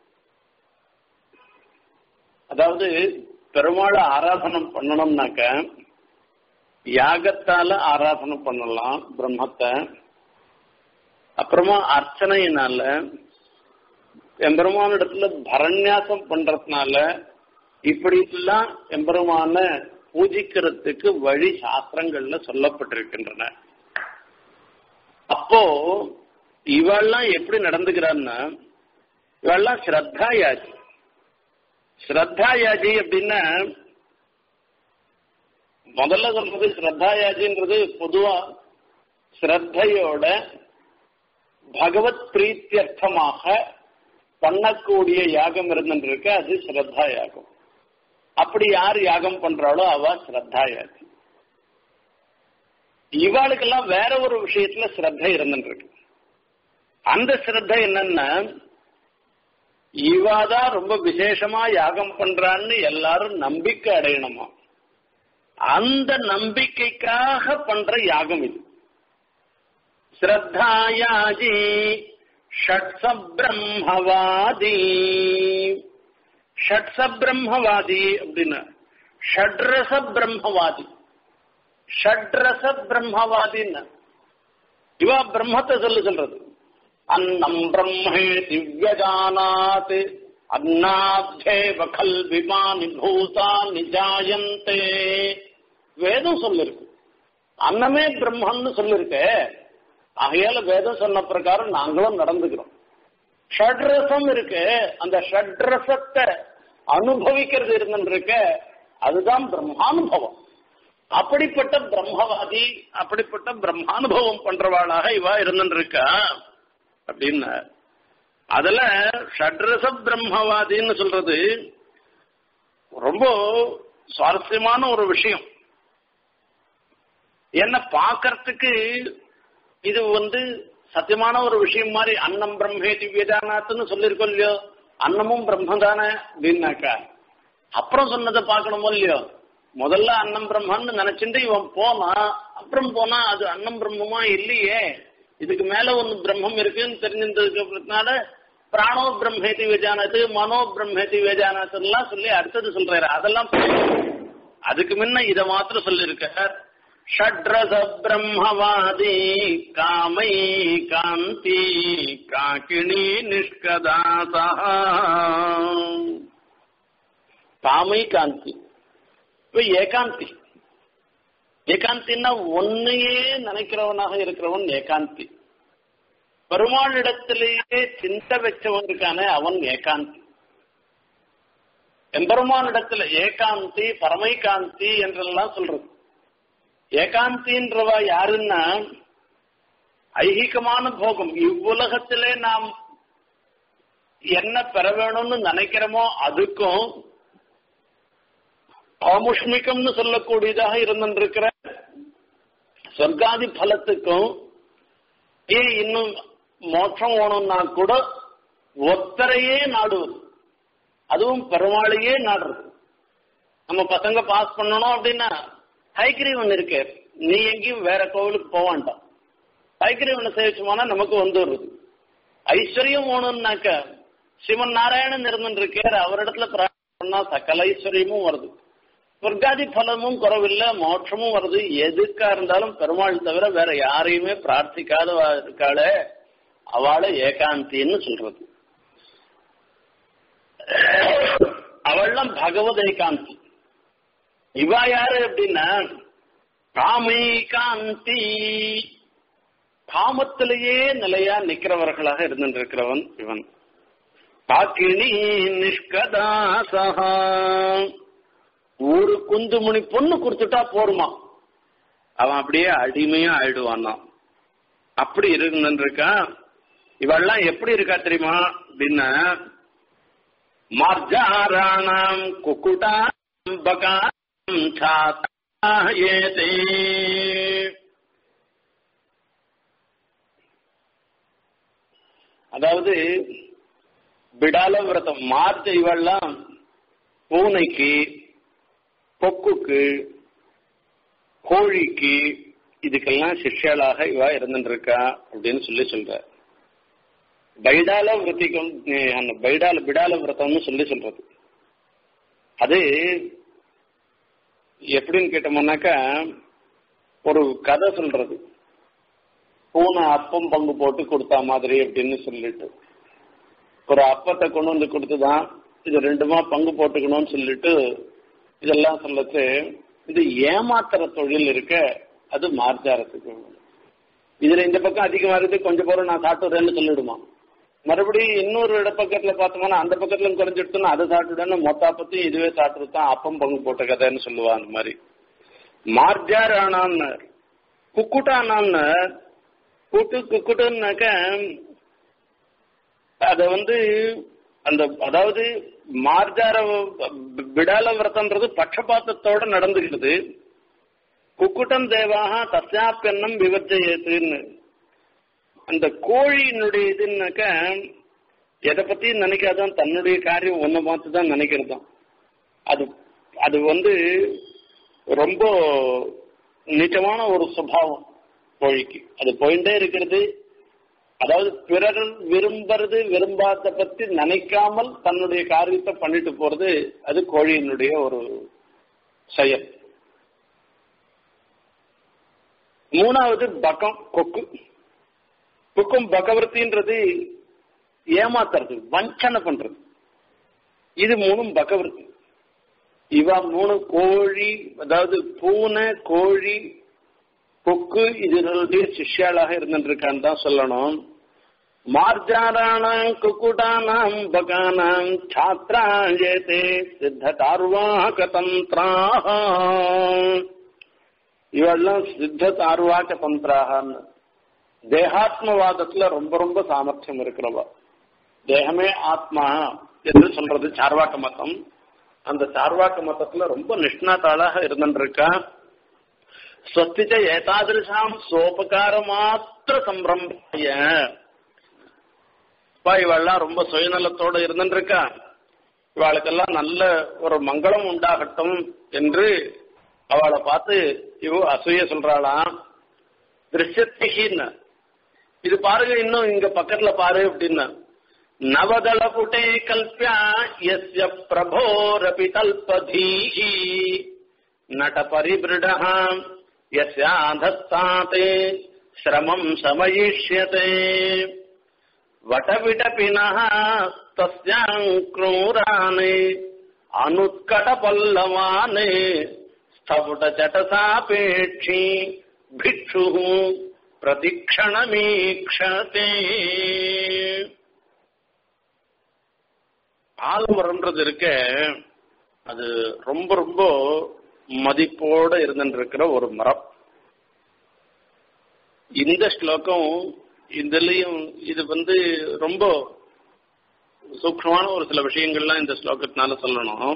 Speaker 1: அதாவது பெருமாளை ஆராதனம் பண்ணணும்னாக்க யாகத்தால ஆராதனம் பண்ணலாம் பிரம்மத்தை அப்புறமா அர்ச்சனையினால எம்பெருமானிடத்துல பரநியாசம் பண்றதுனால இப்படி எல்லாம் எம்பெருமான பூஜிக்கிறதுக்கு வழி சாஸ்திரங்கள்ல சொல்லப்பட்டிருக்கின்றன அப்போ இவெல்லாம் எப்படி நடந்துக்கிறான்னா இவெல்லாம் ஸ்ரத்தா யாஜி ஸ்ரத்தா யாஜி அப்படின்னா முதல்ல சொல்றது ஸ்ரத்தா யாஜின்றது பொதுவா ஸ்ரத்தையோட பகவத் பிரீத்தியர்த்தமாக பண்ணக்கூடிய யாகம் இருந்துருக்கு அது ஸ்ரத்தா யாகம் அப்படி யார் யாகம் பண்றாளோ அவ ஸ்ரத்தா யாகம் இவாளுக்கெல்லாம் வேற ஒரு விஷயத்துல ஸ்ரத்த இருந்துருக்கு அந்த ஸ்ரத்த என்னன்னா இவாதான் ரொம்ப விசேஷமா யாகம் பண்றான்னு எல்லாரும் நம்பிக்கை அடையணுமா அந்த நம்பிக்கைக்காக பண்ற யாகம் இது ஸ்ரத்தாயாஜி ஷட்ச பிரம்மவாதி ஷட்ச பிரம்மவாதி அப்படின்னா ஷட்ரச பிரம்மவாதி ஷட்ரச பிரம்மவாதின்னு இவா பிரம்மத்தை சொல்லு சொல்றது அன்னம் பிரம்மே திவ்யஜானாத் அன்னாத்தேவ கல்விமானி பூதானி ஜாயந்தே வேதம் சொல்லிருக்கு அன்னமே பிரம்மன்னு சொல்லிருக்கு ஆகையால வேதம் சொன்ன பிரகாரம் நாங்களும் நடந்துக்கிறோம் ஷட்ரசம் இருக்கு அந்த ஷட்ரசத்தை அனுபவிக்கிறது இருந்துருக்கு அதுதான் பிரம்மானுபவம் அப்படிப்பட்ட பிரம்மவாதி அப்படிப்பட்ட பிரம்மானுபவம் பண்றவாளாக இவா இருந்துருக்கா அப்படின்னு அதுல ஷட்ரச பிரம்மவாதின்னு சொல்றது ரொம்ப சுவாரஸ்யமான ஒரு விஷயம் என்ன பார்க்கறதுக்கு இது வந்து சத்தியமான ஒரு விஷயம் மாதிரி அன்னம் பிரம்மேதி வேதானாத்துன்னு சொல்லியிருக்கோம் இல்லையோ அன்னமும் பிரம்ம தானே அப்படின்னாக்கா அப்புறம் சொன்னதை பார்க்கணுமோ இல்லையோ முதல்ல அன்னம் பிரம்மன்னு நினைச்சிட்டு இவன் போனான் அப்புறம் போனா அது அன்னம் பிரம்மமா இல்லையே இதுக்கு மேல ஒன்னு பிரம்மம் இருக்குன்னு தெரிஞ்சிருந்ததுனால பிராணோ பிரம்மேதி வேஜானத்து மனோ பிரம்மேதி வேஜானத்துலாம் சொல்லி அடுத்தது சொல்றாரு அதெல்லாம் அதுக்கு முன்ன இதை மாத்திரம் சொல்லியிருக்கார் ஷட்ரச பிரம்மவாதி காமை காந்தி காக்கிணி நிஷ்கதாசா காமை காந்தி இப்ப ஏகாந்தி ஏகாந்தின்னா ஒன்னையே நினைக்கிறவனாக இருக்கிறவன் ஏகாந்தி பெருமாளிடத்திலேயே சிந்த வச்சவன் இருக்கானே அவன் ஏகாந்தி எம்பெருமானிடத்துல ஏகாந்தி பரமைகாந்தி என்றெல்லாம் சொல்றது ஏகாந்தின்றவ யாருன்னா ஐகிகமான போகம் இவ்வுலகத்திலே நாம் என்ன பெற வேணும்னு நினைக்கிறோமோ அதுக்கும் ஆமுஷ்மிகம்னு சொல்லக்கூடியதாக இருந்திருக்கிற சொர்க்காதி பலத்துக்கும் ஏன் இன்னும் மோட்சம் வேணும்னா கூட ஒத்தரையே நாடுவது அதுவும் பெருமாளையே நாடுறது நம்ம பசங்க பாஸ் பண்ணணும் அப்படின்னா ஹைகிரீவன் இருக்கு நீ எங்கேயும் வேற கோவிலுக்கு போவான்டான் ஹைகிரீவனை சேவிச்சோம்னா நமக்கு வந்துடுறது ஐஸ்வர்யம் வேணும்னாக்க சிவன் நாராயணன் இருந்துருக்கார் அவரிடத்துல பிரார்த்தனை பண்ணா சகல ஐஸ்வர்யமும் வருது சொர்க்காதி பலமும் குறவில்லை மோட்சமும் வருது எதுக்கா இருந்தாலும் பெருமாள் தவிர வேற யாரையுமே பிரார்த்திக்காத இருக்காளே அவளை ஏகாந்தின்னு சொல்றது அவள்லாம் பகவத் ஏகாந்தி இவா யாரு அப்படின்னா காமை காந்தி காமத்திலேயே நிலையா நிக்கிறவர்களாக இருந்திருக்கிறவன் இவன் காக்கிணி நிஷ்கதாசகா ஒரு குந்துமணி பொண்ணு கொடுத்துட்டா போருமா அவன் அப்படியே அடிமையா ஆயிடுவானா அப்படி இருக்கான் இவெல்லாம் எப்படி இருக்கா தெரியுமா அப்படின்னா மார்ஜாராணாம் குக்குட்டா பகாம் சாத்தாயேதே அதாவது பிடால விரதம் மார்ஜ இவெல்லாம் பூனைக்கு கொக்குக்கு கோழிக்கு இதுக்கெல்லாம் சிஷ்யாளாக இவா இருந்துருக்கா அப்படின்னு சொல்லி சொல்ற பைடால விரத்திக்கும் அந்த பைடால பிடால விரதம்னு சொல்லி சொல்றது அது எப்படின்னு கேட்டோம்னாக்கா ஒரு கதை சொல்றது பூனை அப்பம் பங்கு போட்டு கொடுத்தா மாதிரி அப்படின்னு சொல்லிட்டு ஒரு அப்பத்தை கொண்டு வந்து கொடுத்துதான் இது ரெண்டுமா பங்கு போட்டுக்கணும்னு சொல்லிட்டு இதெல்லாம் சொல்லச்சு இது ஏமாத்துற தொழில் இருக்க அது மார்ஜாரத்துக்கு இதுல இந்த பக்கம் அதிகமா இருக்குது கொஞ்சம் போற நான் சாப்பிட்டுறேன்னு சொல்லிடுமா மறுபடியும் இன்னொரு இடப்பக்கத்துல பார்த்தோம்னா அந்த பக்கத்துல குறைஞ்சிடுச்சுன்னா அதை சாப்பிட்டுடனே மொத்த அப்பத்தையும் இதுவே சாப்பிட்டுதான் அப்பம் பங்கு போட்ட கதைன்னு சொல்லுவா அந்த மாதிரி மார்ஜார் ஆனான்னு குக்குட்டானான்னு கூட்டு குக்குட்டுன்னாக்க அத வந்து அந்த அதாவது மார்ஜார விடால விரதம்ன்றது பட்சபாத்தத்தோட நடந்துக்கிறது குக்குட்டம் தேவாக தஸ்யாப்பெண்ணம் விவர்ஜயத்துன்னு அந்த கோழியினுடைய இதுன்னாக்க எதை பத்தியும் நினைக்காதான் தன்னுடைய காரியம் ஒன்ன பார்த்து தான் நினைக்கிறதாம் அது அது வந்து ரொம்ப நிஜமான ஒரு சுபாவம் கோழிக்கு அது போயிட்டே இருக்கிறது அதாவது பிறர் விரும்புறது விரும்பாத பத்தி நினைக்காமல் தன்னுடைய காரியத்தை பண்ணிட்டு போறது அது கோழியினுடைய ஒரு செயல் மூணாவது பக்கம் கொக்கு கொக்கும் பகவர்த்தின்றது ஏமாத்துறது வஞ்சனை பண்றது இது மூணும் பகவர்த்தி இவ மூணு கோழி அதாவது பூனை கோழி கொக்கு இதனுடைய சிஷ்யாளாக இருந்துருக்கான்னு தான் சொல்லணும் மார்ஜாராணாம் குக்குடானாம் பகானாம் சாத்ராஜேதே சித்த தந்திராக இவெல்லாம் சித்த தார்வாக தந்திராகன்னு தேகாத்மவாதத்துல ரொம்ப ரொம்ப சாமர்த்தியம் இருக்கிறவா தேகமே ஆத்மா என்று சொல்றது சார்வாக்க மதம் அந்த சார்வாக்க மதத்துல ரொம்ப நிஷ்ணாத்தாளாக இருந்துருக்கா ஸ்வஸ்திச்ச ஏதாதிருஷாம் சோபகார மாத்திர சம்பிரம்பிய இவெல்லாம் ரொம்ப சுயநலத்தோட இருந்துருக்கா இவாளுக்கெல்லாம் நல்ல ஒரு மங்களம் உண்டாகட்டும் என்று அவளை பார்த்து இவ அசூய சொல்றாளாம் திருஷ்யத்திகின்னு இது பாருங்க இன்னும் இங்க பக்கத்துல பாரு அப்படின்னா நவதள புட்டே கல்பியா எஸ்ய பிரபோரபி கல்பதீ நட பரிபிருடஹாம் यस्याधत्ताते श्रमम् शमयिष्यते वटविटपिनः तस्याम् क्रूराने अनुत्कटपल्लवाने स्थपुटचटसापेक्षी भिक्षुः பிரதிக்ஷணமீக்ஷதே ஆலமரம்ன்றது இருக்க அது ரொம்ப ரொம்ப மதிப்போட இருந்துருக்கிற ஒரு மரம் இந்த ஸ்லோகம் இதுலயும் இது வந்து ரொம்ப சூக்ஷமான ஒரு சில விஷயங்கள்லாம் இந்த ஸ்லோகத்தினால சொல்லணும்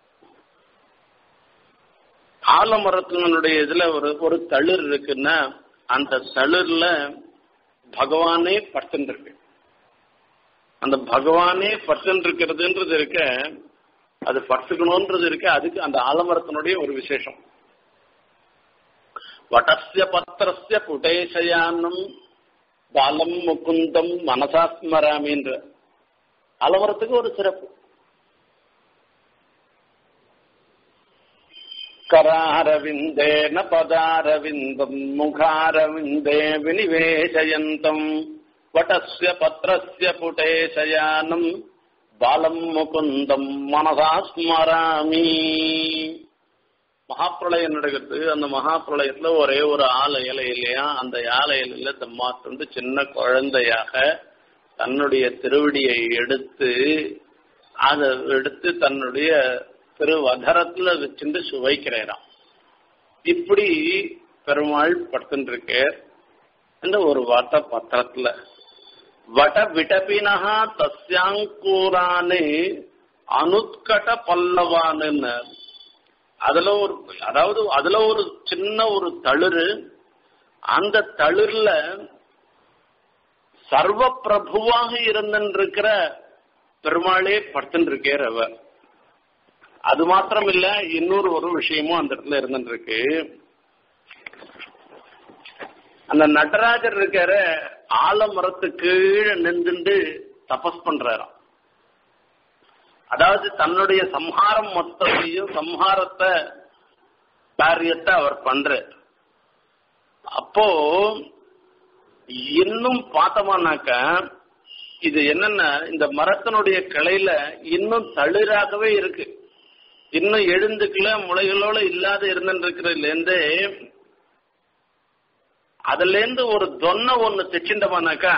Speaker 1: ஆலமரத்தினுடைய இதுல ஒரு ஒரு தளிர் இருக்குன்னா அந்த தளிர்ல பகவானே பர்சன் இருக்கு அந்த பகவானே பர்சன் இருக்கிறதுன்றது இருக்க அது பர்சுக்கணும்ன்றது இருக்கு அதுக்கு அந்த ஆலமரத்தினுடைய ஒரு விசேஷம் வடசிய பத்திரஸ்ய புடேசயானம் பாலம் முகுந்தம் மனசா ஸ்மராமின்ற ஆலமரத்துக்கு ஒரு சிறப்பு கராரவிந்தேன பதாரவிந்தம் முகாரவிந்தே வினிவேசயந்தம் வடஸ்ய பத்திரஸ்ய புடேசயானம் பாலம் முகுந்தம் மனதா ஸ்மராமி மகாப்பிரளயம் நடக்கிறது அந்த மகாப்பிரளயத்துல ஒரே ஒரு ஆலை இலை இல்லையா அந்த ஆலை இலையில தம்மாத்துண்டு சின்ன குழந்தையாக தன்னுடைய திருவடியை எடுத்து அதை எடுத்து தன்னுடைய திருவதரத்துல வச்சுட்டு சுவைக்கிறாராம் இப்படி பெருமாள் படுத்துட்டு இந்த ஒரு வார்த்தை பத்திரத்துல வட விடபினஹா தஸ்யாங்கூரானே அனுத்கட பல்லவான்னு அதுல ஒரு அதாவது அதுல ஒரு சின்ன ஒரு தளிரு அந்த தளிர்ல சர்வ பிரபுவாக இருந்திருக்கிற பெருமாளே படுத்துருக்கார் அவர் அது மாத்திரம் இல்ல இன்னொரு ஒரு விஷயமும் அந்த இடத்துல இருந்துருக்கு அந்த நடராஜர் இருக்கிற ஆலமரத்துக்கு கீழே நின்றுண்டு தபஸ் பண்றாராம் அதாவது தன்னுடைய சம்ஹாரம் மொத்தத்தையும் சம்ஹாரத்தை காரியத்தை அவர் பண்ற அப்போ இன்னும் பார்த்தோமானாக்க இது என்னன்னா இந்த மரத்தினுடைய கிளையில இன்னும் தளிராகவே இருக்கு இன்னும் எழுந்துக்கல முளைகளோட இல்லாத இருந்துருக்கிறதுல இருந்து அதுல இருந்து ஒரு தொன்னை ஒண்ணு தைச்சிண்டமானாக்கா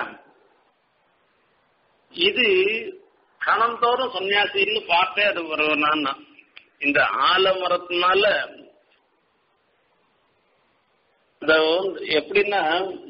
Speaker 1: இது கணந்தோறும் சன்னியாசின்னு பார்த்தே அது ஒரு நான் இந்த ஆலமரத்தினால இந்த வந்து எப்படின்னா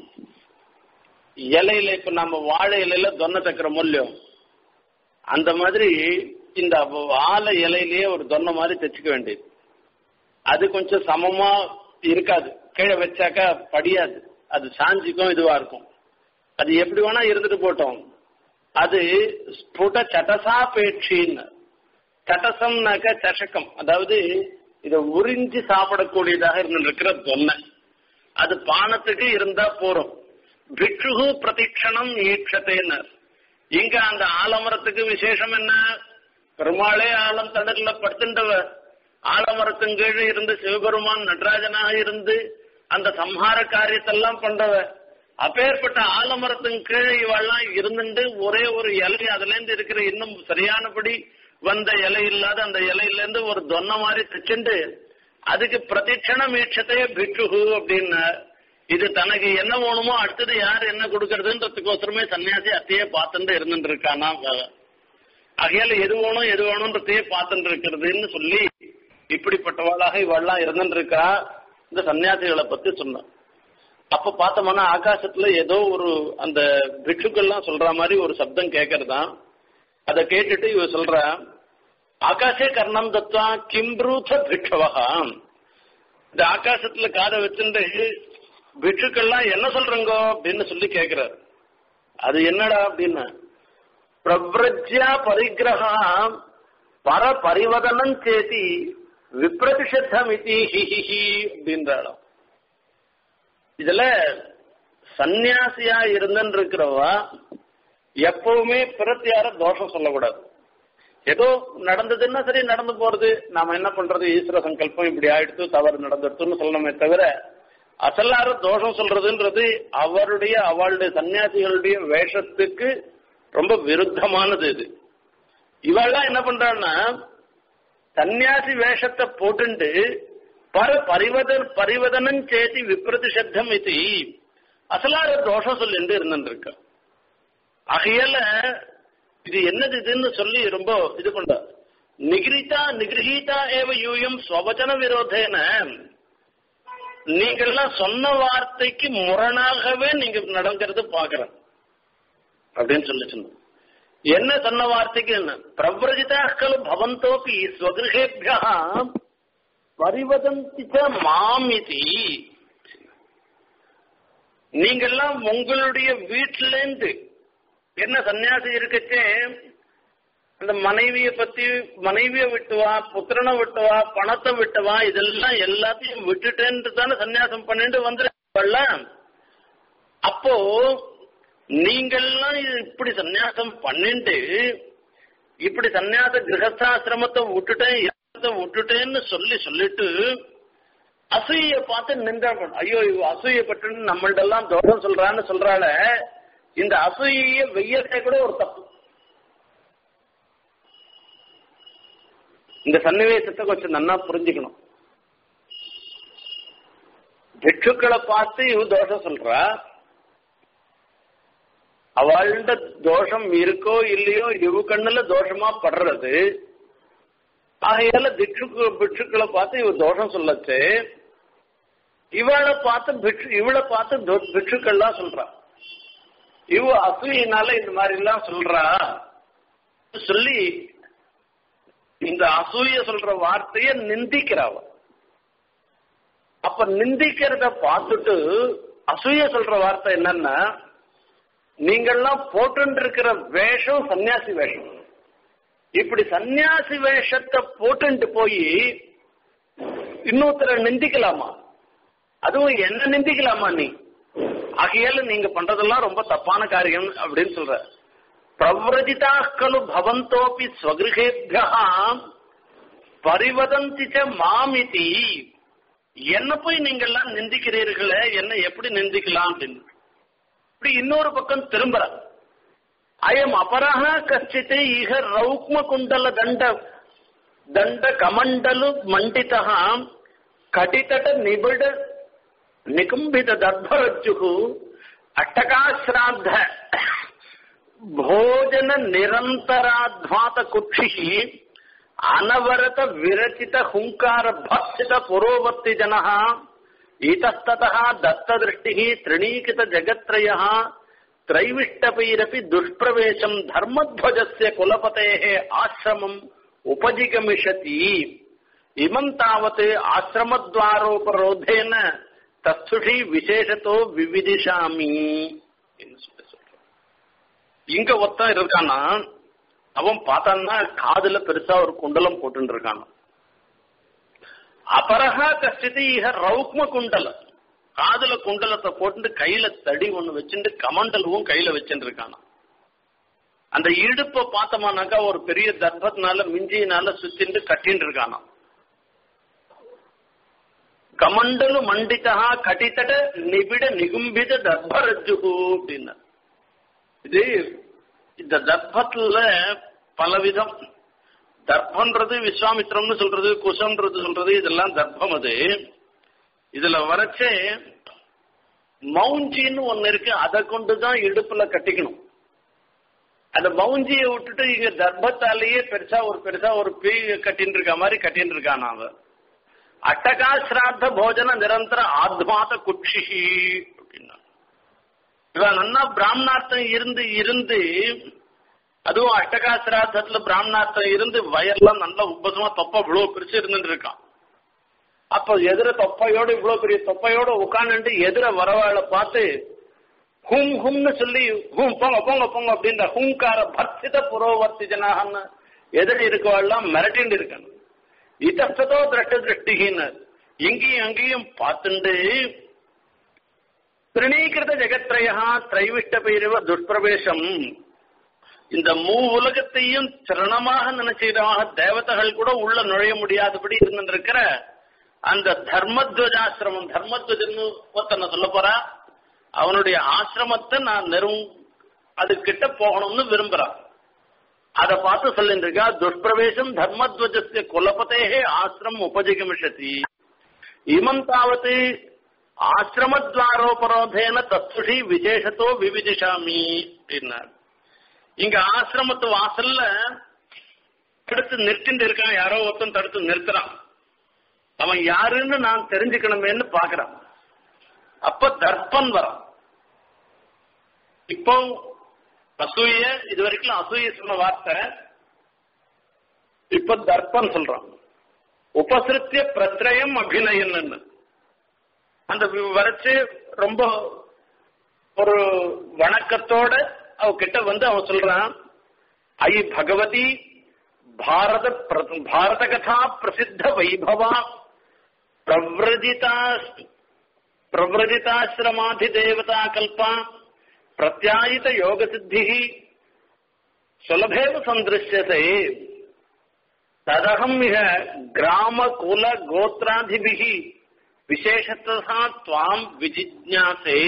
Speaker 1: இலையில இப்ப நம்ம வாழை இலையில தொன்னை தைக்கிற மூலியம் அந்த மாதிரி இந்த ஆலை இலையிலேயே ஒரு தொன்னை மாதிரி தைச்சுக்க வேண்டியது அது கொஞ்சம் சமமா இருக்காது கீழே வச்சாக்கா படியாது அது சாஞ்சிக்கும் இதுவா இருக்கும் அது எப்படி வேணா இருந்துட்டு போட்டோம் அது ஸ்புட சட்டசாபேட்சின்னு சட்டசம்னாக்க சஷக்கம் அதாவது இதை உறிஞ்சி சாப்பிடக்கூடியதாக இருந்திருக்கிற தொன்னை அது பானத்துக்கு இருந்தா போறோம் பிக்ஷுகு பிரதிக்ஷணம் ஈட்சத்தைனர் இங்க அந்த ஆலமரத்துக்கு விசேஷம் என்ன பெருமாளே ஆலம் தடர்ல படுத்துண்டவர் ஆலமரத்தின் கீழே இருந்து சிவபெருமான் நடராஜனாக இருந்து அந்த சம்ஹார காரியத்தெல்லாம் பண்றவர் அப்பேற்பட்ட ஆலமரத்தின் கீழே இவெல்லாம் இருந்துட்டு ஒரே ஒரு இலை அதுல இருந்து இருக்கிற இன்னும் சரியானபடி வந்த இலை இல்லாத அந்த இலையில இருந்து ஒரு தொன்ன மாதிரி தைச்சுண்டு அதுக்கு பிரதிட்சணம் ஈட்சத்தையே பிக்ஷுகு அப்படின்னு இது தனக்கு என்ன வேணுமோ அடுத்தது யார் என்ன கொடுக்கறதுன்றதுக்கோசரமே சன்னியாசி அத்தையே பார்த்துட்டு இருந்துட்டு இருக்கானா ஆகையால எது வேணும் எது வேணும்ன்றதையே பார்த்துட்டு இருக்கிறதுன்னு சொல்லி இப்படிப்பட்டவாளாக இவெல்லாம் இருந்துட்டு இருக்கா இந்த சன்னியாசிகளை பத்தி சொன்னான் அப்ப பார்த்தோம்னா ஆகாசத்துல ஏதோ ஒரு அந்த பிக்ஷுக்கள்லாம் சொல்ற மாதிரி ஒரு சப்தம் கேட்கறதான் அதை கேட்டுட்டு இவ சொல்ற ஆகாஷே கர்ணம் தத்வா கிம்ப்ரூத பிக்ஷவகா இந்த ஆகாசத்துல காதை வச்சுட்டு பிக்ஷுக்கள்லாம் என்ன சொல்றங்கோ அப்படின்னு சொல்லி கேக்குறாரு அது என்னடா அப்படின்னு பிரவ்ரஜ்யா பரிகிரகா பர பரிவதனம் சேதி விப்ரதிஷத்தம் இதி ஹிஹிஹி அப்படின்றாலும் இதுல சன்னியாசியா இருந்துன்னு இருக்கிறவா எப்பவுமே பிரத்தியார தோஷம் சொல்லக்கூடாது ஏதோ நடந்ததுன்னா சரி நடந்து போறது நாம என்ன பண்றது ஈஸ்வர சங்கல்பம் இப்படி ஆயிடுத்து தவறு நடந்துடுத்துன்னு சொல்லணுமே தவிர அசல்லார தோஷம் சொல்றதுன்றது அவருடைய அவளுடைய சன்னியாசிகளுடைய வேஷத்துக்கு ரொம்ப விருத்தமானது இது இவெல்லாம் என்ன பண்றான்னா சன்னியாசி வேஷத்தை போட்டுண்டு பர பரிவத பரிவதனம் சேதி விப்ரதிஷத்தம் இது அசலார தோஷம் சொல்லிட்டு இருந்துருக்க ஆகையால இது என்னது இதுன்னு சொல்லி ரொம்ப இது பண்ற நிகிரிதா நிகிரஹீதா ஏவ யூயம் ஸ்வவச்சன விரோதேன நீங்கள்லாம் சொன்ன வார்த்தைக்கு முரணாகவே நீங்க நடக்கிறது பாக்குறேன் அப்படின்னு சொல்லி சொன்ன என்ன சொன்ன வார்த்தைக்கு என்ன பிரவ்ரஜிதா கலு பவந்தோப்பி ஸ்வகிருஹேபியா பரிவதந்தி மாம் இது நீங்கெல்லாம் உங்களுடைய வீட்டில இருந்து என்ன சன்னியாசி இருக்கச்சே அந்த மனைவிய பத்தி மனைவிய விட்டுவா புத்திரனை விட்டுவா பணத்தை விட்டுவா இதெல்லாம் எல்லாத்தையும் விட்டுட்டேன்னு தானே சன்னியாசம் பண்ணிட்டு வந்துருக்கல அப்போ நீங்கெல்லாம் இப்படி சன்னியாசம் பண்ணிட்டு இப்படி சன்னியாச கிரகஸ்தாசிரமத்தை விட்டுட்டேன் விட்டுட்டேன்னு சொல்லி சொல்லிட்டு அசூய பார்த்து நின்றாங்க ஐயோ இவ அசூயப்பட்டு நம்மள்ட்ட எல்லாம் தோஷம் சொல்றான்னு சொல்றால இந்த அசூய வெய்யத்தை கூட ஒரு தப்பு இந்த சன்னிவேசத்தை கொஞ்சம் நன்னா புரிஞ்சுக்கணும் பிக்ஷுக்களை பார்த்து இவ தோஷம் சொல்றா அவள்கிட்ட தோஷம் இருக்கோ இல்லையோ இவ கண்ணுல தோஷமா படுறது ஆகையால திக்ஷுக்கு பிக்ஷுக்களை பார்த்து இவ தோஷம் சொல்லச்சு இவளை பார்த்து பிக்ஷு இவளை பார்த்து பிக்ஷுக்கள்லாம் சொல்றா இவ அசூயினால இந்த மாதிரி எல்லாம் சொல்றா சொல்லி இந்த அசூய சொல்ற வார்த்தைய நிந்திக்கிறாவ அப்ப நிந்திக்கிறத பார்த்துட்டு அசூய சொல்ற வார்த்தை என்னன்னா நீங்கள்லாம் போட்டு இருக்கிற வேஷம் சன்னியாசி வேஷம் இப்படி சன்னியாசி வேஷத்தை போட்டுட்டு போய் இன்னொருத்தர நிந்திக்கலாமா அதுவும் என்ன நிந்திக்கலாமா நீ ஆகையால நீங்க பண்றதெல்லாம் ரொம்ப தப்பான காரியம் அப்படின்னு சொல்ற பிரவ்ரஜிதா கலு பவந்தோபி ஸ்வகிருகேபியா பரிவதந்தி ச மாமிதி என்ன போய் நீங்க எல்லாம் நிந்திக்கிறீர்களே என்ன எப்படி நிந்திக்கலாம் அப்படின்னு இப்படி இன்னொரு பக்கம் திரும்புற அயம் அபரஹ கச்சித் இக ரௌக்ம குண்டல தண்ட ದಂಡ ಕಮಂಡಲು ಮಂಡಿತ ಕಟಿತಟ ನಿಬಿಡ ನಿಕುಂಭಿತ ದರ್ಭರಜ್ಜು ಅಟ್ಟಕಾಶ್ರಾದ್ದ ಭೋಜನ ನಿರಂತರಾಧ್ವಾತ ಕುಕ್ಷಿ ಅನವರತ ವಿರಚಿತ ಹುಂಕಾರ ಭಕ್ಷಿತ ಪುರೋವರ್ತಿ ಜನ ಇತಸ್ತತಃ ದತ್ತದೃಷ್ಟಿ ತೃಣೀಕೃತ ಜಗತ್ರಯ ತ್ರೈವಿಷ್ಟಪೈರಪಿ ದುಷ್ಪ್ರವೇಶಂ ಧರ್ಮಧ್ವಜಸ್ಯ ಕುಲಪತೇಃ ಆಶ್ರಮಂ ಉಪಜಿಗಮಿಷತಿ ಇಮಂ ತಾವತ್ ಆಶ್ರಮದ್ವಾರೋಪರೋಧೇನ தத்துஷி விசேஷத்தோ விவிதிஷாமி இங்க ஒருத்தன் இருக்கானா அவன் பார்த்தான்னா காதுல பெருசா ஒரு குண்டலம் போட்டு இருக்கான் அபரஹா கஷ்டத்தை இக ரௌக்ம குண்டலம் காதுல குண்டலத்தை போட்டு கையில தடி ஒண்ணு வச்சுட்டு கமண்டலவும் கையில வச்சுட்டு இருக்கானா அந்த இடுப்பை பார்த்தோம்னாக்கா ஒரு பெரிய தர்ப்பத்தினால மிஞ்சியினால சுத்திட்டு கட்டின்னு இருக்கானா கமண்டலு மண்டிதா கட்டித்தட நிபிட நிகும்பித தர்பரஜு அப்படின்னா இது இந்த தர்ப்பத்துல பலவிதம் தர்ப்பன்றது விஸ்வாமித்திரம்னு சொல்றது குசம்ன்றது சொல்றது இதெல்லாம் தர்ப்பம் அது இதுல வரைச்சே மவுஞ்சின்னு ஒண்ணு இருக்கு அதை கொண்டுதான் இடுப்புல கட்டிக்கணும் அந்த மவுஞ்சியை விட்டுட்டு இங்க தர்ப்பத்தாலேயே பெருசா ஒரு பெருசா ஒரு பேய் கட்டின்னு இருக்க மாதிரி கட்டின்னு இருக்கான் அவன் அட்டகா சிராத்த போஜன நிரந்தர ஆத்மாத குட்சி அப்படின்னா இவன் நன்னா பிராமணார்த்தம் இருந்து இருந்து அதுவும் அட்டகா சிராத்தத்துல பிராமணார்த்தம் இருந்து வயர்லாம் நல்லா உபசமா தொப்பை இவ்வளவு பிரிச்சு இருந்துட்டு இருக்கான் அப்ப எதிர தொப்பையோட இவ்வளவு பெரிய தொப்பையோட உட்காந்துட்டு எதிர வரவாளை பார்த்து ஹூம் ஹூம்னு சொல்லி ஹூம் போங்க போங்க போங்க அப்படின்ற ஹூங்கார பர்த்தித புரோவர்த்தி ஜனாகன்னு எதிர இருக்கவாள்லாம் மிரட்டின்னு இருக்கணும் இதோ திரட்ட திருஷ்டிகின்னு எங்கேயும் அங்கேயும் பார்த்துண்டு திரிணீகிருத ஜெகத்ரயா திரைவிஷ்ட பைரவ துஷ்பிரவேசம் இந்த மூ உலகத்தையும் திரணமாக நினைச்சதாக தேவதைகள் கூட உள்ள நுழைய முடியாதபடி இருந்திருக்கிற அந்த தர்மத்வஜாசிரமம் தர்மத்வஜன்னு ஒருத்தனை சொல்ல போறா அவனுடைய ஆசிரமத்தை நான் நெரும் அது கிட்ட போகணும்னு விரும்புறான் அதை பார்த்து சொல்லிட்டு இருக்கா துஷ்பிரவேசம் தர்மத்வஜஸ்ய குலபதேகே ஆசிரம் உபஜிகமிஷதி இமம் தாவது ஆசிரமத்வாரோபரோதேன தத்துஷி விசேஷத்தோ விவிதிஷாமி அப்படின்னார் இங்க ஆசிரமத்து வாசல்ல தடுத்து நிறுத்திட்டு இருக்கான் யாரோ ஒருத்தன் தடுத்து நிறுத்துறான் அவன் யாருன்னு நான் தெரிஞ்சுக்கணுமேன்னு பாக்குறான் அப்ப தர்ப்பன் வரான் இப்போ அசூய இது வரைக்கும் அசூய சொன்ன வார்த்தை இப்ப தர்ப்பன் சொல்றான் உபசிருத்திய பிரத்ரயம் அபிநயன்னு அந்த வரைச்சு ரொம்ப ஒரு வணக்கத்தோட அவ கிட்ட வந்து அவன் சொல்றான் ஐ பகவதி பாரத பாரத கதா பிரசித்த வைபவா பிரவ்ரஜிதா பிரவ்ரஜிதாசிரமாதி தேவதா கல்பா பிரத்யாயித யோக சித்தி சுலபேவ சந்திருஷ்யத்தை ததகம் மிக கிராம குல கோத்ராதிபிகி விசேஷத்தா துவாம் விஜிஜாசே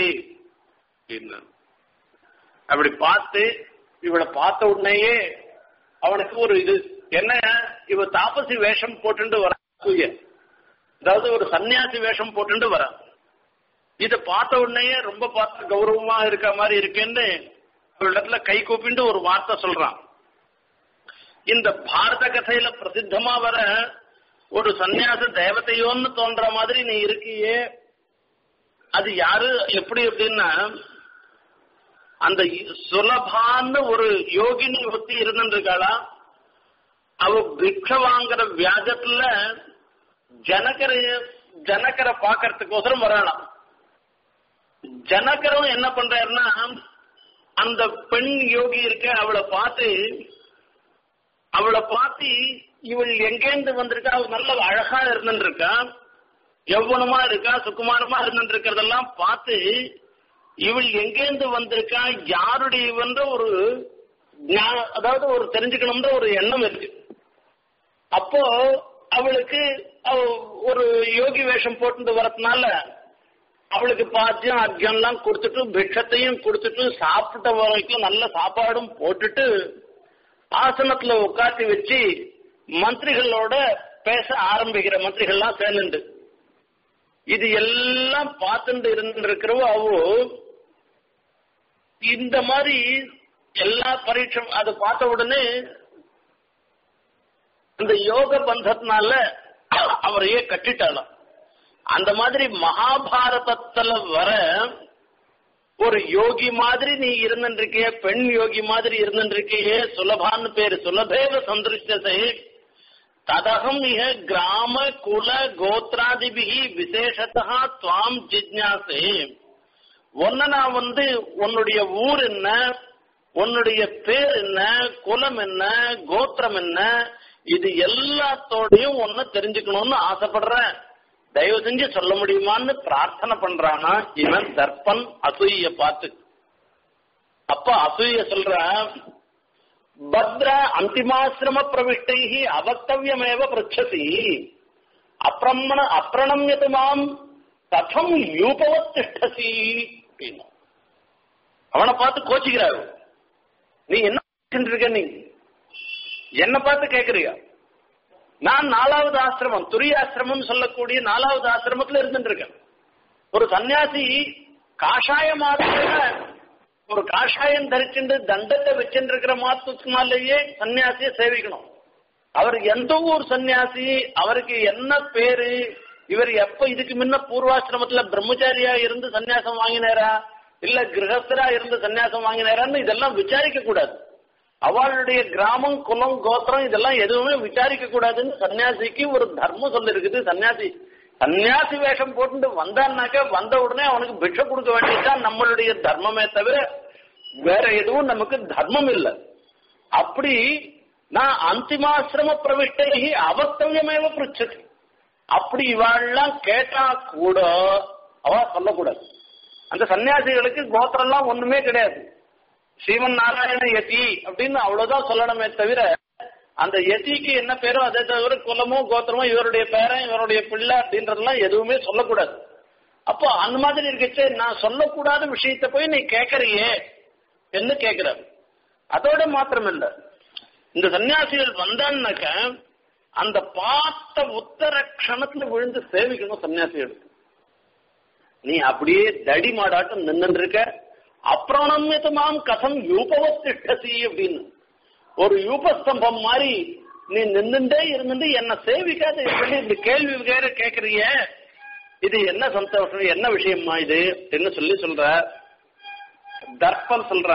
Speaker 1: அப்படி பார்த்து இவளை பார்த்த உடனேயே அவனுக்கு ஒரு இது என்ன இவ தாபசி வேஷம் போட்டுண்டு வர அதாவது ஒரு சன்னியாசி வேஷம் போட்டுண்டு வர இத பார்த்த உடனேயே ரொம்ப பார்த்து கௌரவமா இருக்க மாதிரி இருக்கேன்னு அவளிடத்துல கை கூப்பிண்டு ஒரு வார்த்தை சொல்றான் இந்த பாரத கதையில பிரசித்தமா வர ஒரு சன்னியாச தேவதையோன்னு தோன்ற மாதிரி நீ இருக்கியே அது யாரு எப்படி அப்படின்னா அந்த சுலபான்னு ஒரு யோகினி ஒத்தி இருந்துருக்காளா அவ பிக்ஷ வாங்குற வியாஜத்துல ஜனகர ஜனகரை பாக்கிறதுக்கோசரம் வராளாம் ஜனகரும் என்ன பண்றாருன்னா அந்த பெண் யோகி இருக்க அவளை பார்த்து அவளை பார்த்து இவள் எங்கேருந்து வந்திருக்கா அவள் நல்ல அழகா இருந்துருக்கா எவ்வளமா இருக்கா சுக்குமாரமா இருந்துட்டு இருக்கிறதெல்லாம் பார்த்து இவள் எங்கேருந்து வந்திருக்கா யாருடைய இவன்ற ஒரு ஞா- அதாவது ஒரு தெரிஞ்சுக்கணும்ன்ற ஒரு எண்ணம் இருக்கு அப்போ அவளுக்கு அவ ஒரு யோகி வேஷம் போட்டு வரதுனால அவளுக்கு பாத்தியம் அர்க்கியம் எல்லாம் கொடுத்துட்டு பிக்ஷத்தையும் கொடுத்துட்டு சாப்பிட்ட வரைக்கும் நல்ல சாப்பாடும் போட்டுட்டு ஆசனத்துல உட்காத்தி வச்சு மந்திரிகளோட பேச ஆரம்பிக்கிற மந்திரிகள்லாம் சேர்ந்துண்டு இது எல்லாம் பார்த்துட்டு இருந்திருக்கிறவோ அவோ இந்த மாதிரி எல்லா பரீட்சம் அதை பார்த்த உடனே அந்த யோக பந்தத்தினால அவரையே கட்டிட்டாளாம் அந்த மாதிரி மகாபாரதத்துல வர ஒரு யோகி மாதிரி நீ இருந்துருக்கிய பெண் யோகி மாதிரி இருந்துருக்கியே சுலபான்னு பேரு சுலபேவ சந்திருஷ்டசை ததகம் இக கிராம குல கோத்ராதிபிகி விசேஷத்தா துவாம் ஜிஜ்ஞாசே ஒன்ன நான் வந்து உன்னுடைய ஊர் என்ன உன்னுடைய பேர் என்ன குலம் என்ன கோத்திரம் என்ன இது எல்லாத்தோடையும் ஒன்னு தெரிஞ்சுக்கணும்னு ஆசைப்படுறேன் தயவு செஞ்சு சொல்ல முடியுமான்னு பிரார்த்தனை பண்றானா இவன் தர்ப்பன் அசூய பார்த்து அப்ப அசூய சொல்ற பத்ர அந்திமாசிரம பிரவிஷ்டை அவக்தவியமேவ பிருச்சசி அப்பிரமண அப்பிரணம்யத்து மாம் கதம் யூபவத் திஷ்டசி அப்படின்னு அவனை பார்த்து கோச்சிக்கிறாரு நீ என்ன பேசிட்டு இருக்க நீ என்ன பார்த்து கேக்குறியா நான் நாலாவது ஆசிரமம் துரியாசிரமம் சொல்லக்கூடிய நாலாவது ஆசிரமத்துல இருந்துட்டு இருக்கேன் ஒரு சன்னியாசி காஷாயமாக ஒரு காஷாயம் தரிச்சுட்டு தண்டத்தை வச்சுட்டு இருக்கிற மாத்தத்தினாலேயே சன்னியாசியை சேவிக்கணும் அவர் எந்த ஊர் சன்னியாசி அவருக்கு என்ன பேரு இவர் எப்ப இதுக்கு முன்ன பூர்வாசிரமத்துல பிரம்மச்சாரியா இருந்து சன்னியாசம் வாங்கினாரா இல்ல கிரகஸ்தரா இருந்து சன்னியாசம் வாங்கினாரான்னு இதெல்லாம் விசாரிக்க கூடாது அவளுடைய கிராமம் குலம் கோத்திரம் இதெல்லாம் எதுவுமே விசாரிக்க கூடாதுன்னு சன்னியாசிக்கு ஒரு தர்மம் சொல்லி இருக்குது சன்னியாசி சன்னியாசி வேஷம் போட்டு வந்தான்னாக்க வந்த உடனே அவனுக்கு பிக்ஷை கொடுக்க வேண்டியதுதான் நம்மளுடைய தர்மமே தவிர வேற எதுவும் நமக்கு தர்மம் இல்லை அப்படி நான் அந்திமாசிரம பிரவிஷ்டை அவஸ்தவியமேவ பிரிச்சது அப்படி இவாள்லாம் கேட்டா கூட அவ சொல்லக்கூடாது அந்த சன்னியாசிகளுக்கு கோத்திரம்லாம் ஒண்ணுமே கிடையாது ஸ்ரீமன் நாராயண யதி அப்படின்னு அவ்வளவுதான் சொல்லணுமே தவிர அந்த யதிக்கு என்ன பேரோ அதே தவிர குலமோ கோத்திரமோ இவருடைய பேரன் இவருடைய பிள்ளை அப்படின்றதெல்லாம் எதுவுமே சொல்லக்கூடாது அப்போ அந்த மாதிரி இருக்கச்சே நான் சொல்லக்கூடாத விஷயத்த போய் நீ கேட்கறியே என்று கேட்கிறார் அதோட மாத்திரம் இல்ல இந்த சன்னியாசிகள் வந்தான்னாக்க அந்த பார்த்த உத்தர க்ஷணத்துல விழுந்து சேவிக்கணும் சன்னியாசிகளுக்கு நீ அப்படியே தடி மாடாட்டம் நின்று இருக்க அப்பிரணம்யத்தமாம் கதம் யூபவத் திஷ்டசி அப்படின்னு ஒரு யூபஸ்தம்பம் மாதிரி நீ நின்னுட்டே இருந்துட்டு என்ன சேவிக்காத இப்படி இந்த கேள்வி வேற கேக்குறிய இது என்ன சந்தோஷம் என்ன விஷயமா இது என்ன சொல்லி சொல்ற தர்ப்பம் சொல்ற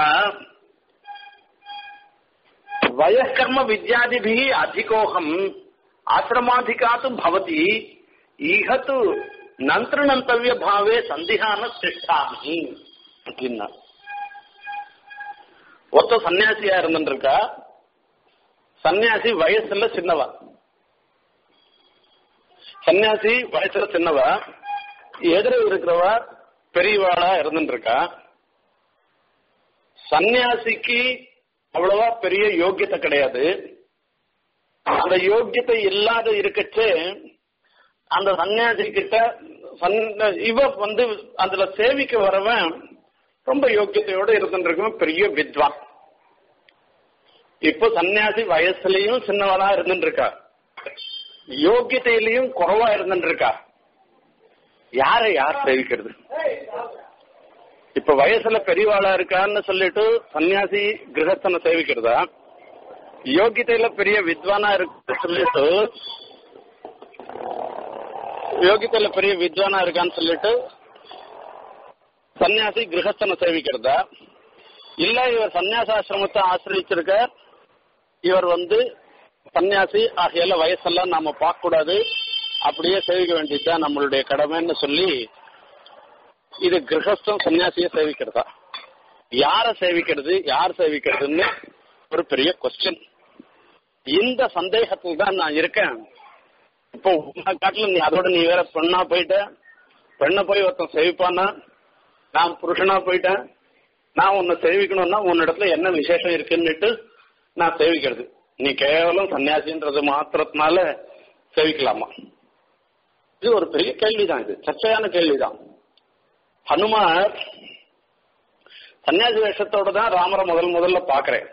Speaker 1: வயக்கர்ம வித்யாதிபி அதிகோகம் ஆசிரமாதிகாத்து பவதி ஈகத்து நந்திருநந்தவிய பாவே சந்திகான திஷ்டாமி அப்படின்னா ஒருத்த சன்னியாசியா இருந்துருக்கா சன்னியாசி வயசுல சின்னவா சன்னியாசி வயசுல சின்னவா எதிர இருக்கிறவ பெரியவாளா இருந்துருக்கா சன்னியாசிக்கு அவ்வளவா பெரிய யோக்கியத்தை கிடையாது அந்த யோக்கியத்தை இல்லாத இருக்கச்சே அந்த சன்னியாசி கிட்ட சன்ன- இவ வந்து அதுல சேவிக்க வரவன் ரொம்ப யோக்கியத்தையோட இருந்துருக்கவன் பெரிய வித்வான் இப்போ சன்னியாசி வயசுலயும் சின்னவனா இருந்துட்டு இருக்கா யோக்கியத்தையிலையும் குறைவா இருந்துட்டு இருக்கா யாரை யார் சேவிக்கிறது இப்ப வயசுல பெரியவாளா இருக்கான்னு சொல்லிட்டு சன்னியாசி கிரகஸ்தனை சேவிக்கிறதா யோகிதையில பெரிய வித்வானா இருக்கு சொல்லிட்டு யோகிதையில பெரிய வித்வானா இருக்கான்னு சொல்லிட்டு சன்னியாசி கிரகஸ்தனை சேவிக்கிறதா இல்ல இவர் சன்னியாசாசிரமத்தை ஆசிரியச்சிருக்க இவர் வந்து சன்னியாசி ஆகையால வயசெல்லாம் நாம பார்க்க கூடாது அப்படியே சேவிக்க வேண்டியதுதான் நம்மளுடைய கடமைன்னு சொல்லி இது கிரகஸ்தம் சன்னியாசியை சேவிக்கிறதா யார சேவிக்கிறது யார் சேவிக்கிறதுன்னு ஒரு பெரிய கொஸ்டின் இந்த சந்தேகத்தில் தான் நான் இருக்கேன் இப்போ உன்னை காட்டில நீ அதோட நீ வேற பெண்ணா போயிட்ட பெண்ணை போய் ஒருத்தன் சேவிப்பானா நான் புருஷனா போயிட்டேன் நான் உன்னை சேவிக்கணும்னா உன்னிடத்துல என்ன விசேஷம் இருக்குன்னுட்டு நான் சேவிக்கிறது நீ கேவலம் சன்னியாசின்றது மாத்திரத்தினால சேவிக்கலாமா இது ஒரு பெரிய கேள்விதான் இது சர்ச்சையான கேள்விதான் ஹனுமார் சன்னியாசி வேஷத்தோட தான் ராமரை முதல் முதல்ல பாக்குறேன்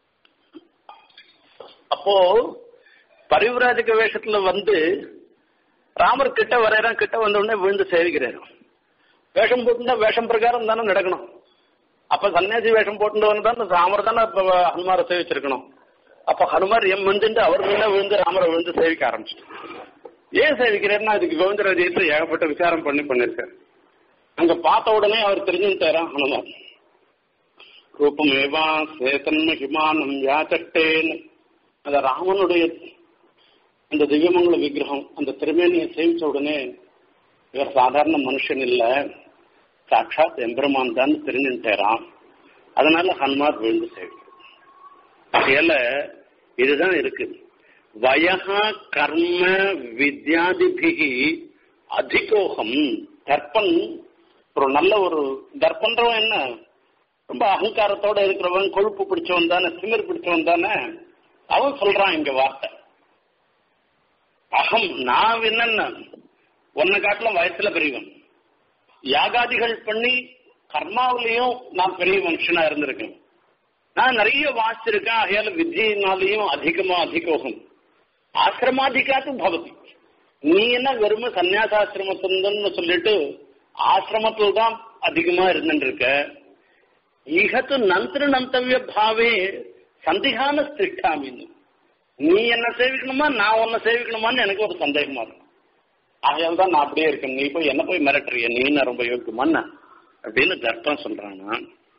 Speaker 1: அப்போ பரிவிராஜக வேஷத்துல வந்து ராமர் கிட்ட வரையறான் கிட்ட வந்த உடனே விழுந்து சேவிக்கிறாரு வேஷம் போட்டுட்டா வேஷம் பிரகாரம் தானே நடக்கணும் அப்ப சன்னியாசி வேஷம் போட்டு வந்து தான் ராமர் தானே இப்ப ஹனுமாரை சேவிச்சிருக்கணும் அப்ப ஹனுமார் எம் வந்துட்டு அவர் முன்ன விழுந்து ராமரை விழுந்து சேவிக்க ஆரம்பிச்சிட்டு ஏன் சேவிக்கிறேன்னா அதுக்கு கோவிந்தராஜயத்துல ஏகப்பட்ட விசாரம் பண்ணி பண்ணிருக்காரு அங்க பார்த்த உடனே அவர் தெரிஞ்சுட்டாராம் ஹனுமார் ரூபமேவா சேதன்ம ஹிமானம் யாச்சட்டேன்னு அந்த ராமனுடைய அந்த திவ்யமங்கல விக்கிரகம் அந்த திருமேனியை சேவிச்ச உடனே இவர் சாதாரண மனுஷன் இல்ல சாட்சாத் எம்பெருமான் தான் தெரிஞ்சுட்டாராம் அதனால ஹனுமார் விழுந்து சேவிக்கிறார் இதுதான் இருக்கு வயகா கர்ம வித்யாதிபிகி அதிகோகம் தர்ப்பன் ஒரு நல்ல ஒரு தர்ப்பன்றவன் என்ன ரொம்ப அகங்காரத்தோட இருக்கிறவன் கொழுப்பு பிடிச்சவன் தானே திமிர் பிடிச்சவன் தானே அவன் சொல்றான் இங்க வார்த்தை அகம் நான் என்னன்னா உன்னை காட்டிலும் வயசுல பெரியவன் யாகாதிகள் பண்ணி கர்மாவிலையும் நான் பெரிய மனுஷனா இருந்திருக்கேன் நான் நிறைய வாசிச்சிருக்கேன் ஆகையால வித்தியினாலையும் அதிகமா அதிகோகம் ஆசிரமாதிகாத்து பவதி நீ என்ன வெறும சன்னியாசாசிரமத்துன்னு சொல்லிட்டு ஆசிரமத்தில் தான் அதிகமா இருந்துருக்க இகத்து நந்திர நந்தவிய பாவே சந்திகான திட்டாமின்னு நீ என்ன சேவிக்கணுமா நான் உன்னை சேவிக்கணுமான்னு எனக்கு ஒரு சந்தேகமா இருக்கும் ஆகையால் தான் நான் அப்படியே இருக்கேன் நீ போய் என்ன போய் மிரட்டுறிய நீ என்ன ரொம்ப யோக்கியமான அப்படின்னு கர்ப்பம் சொல்றானா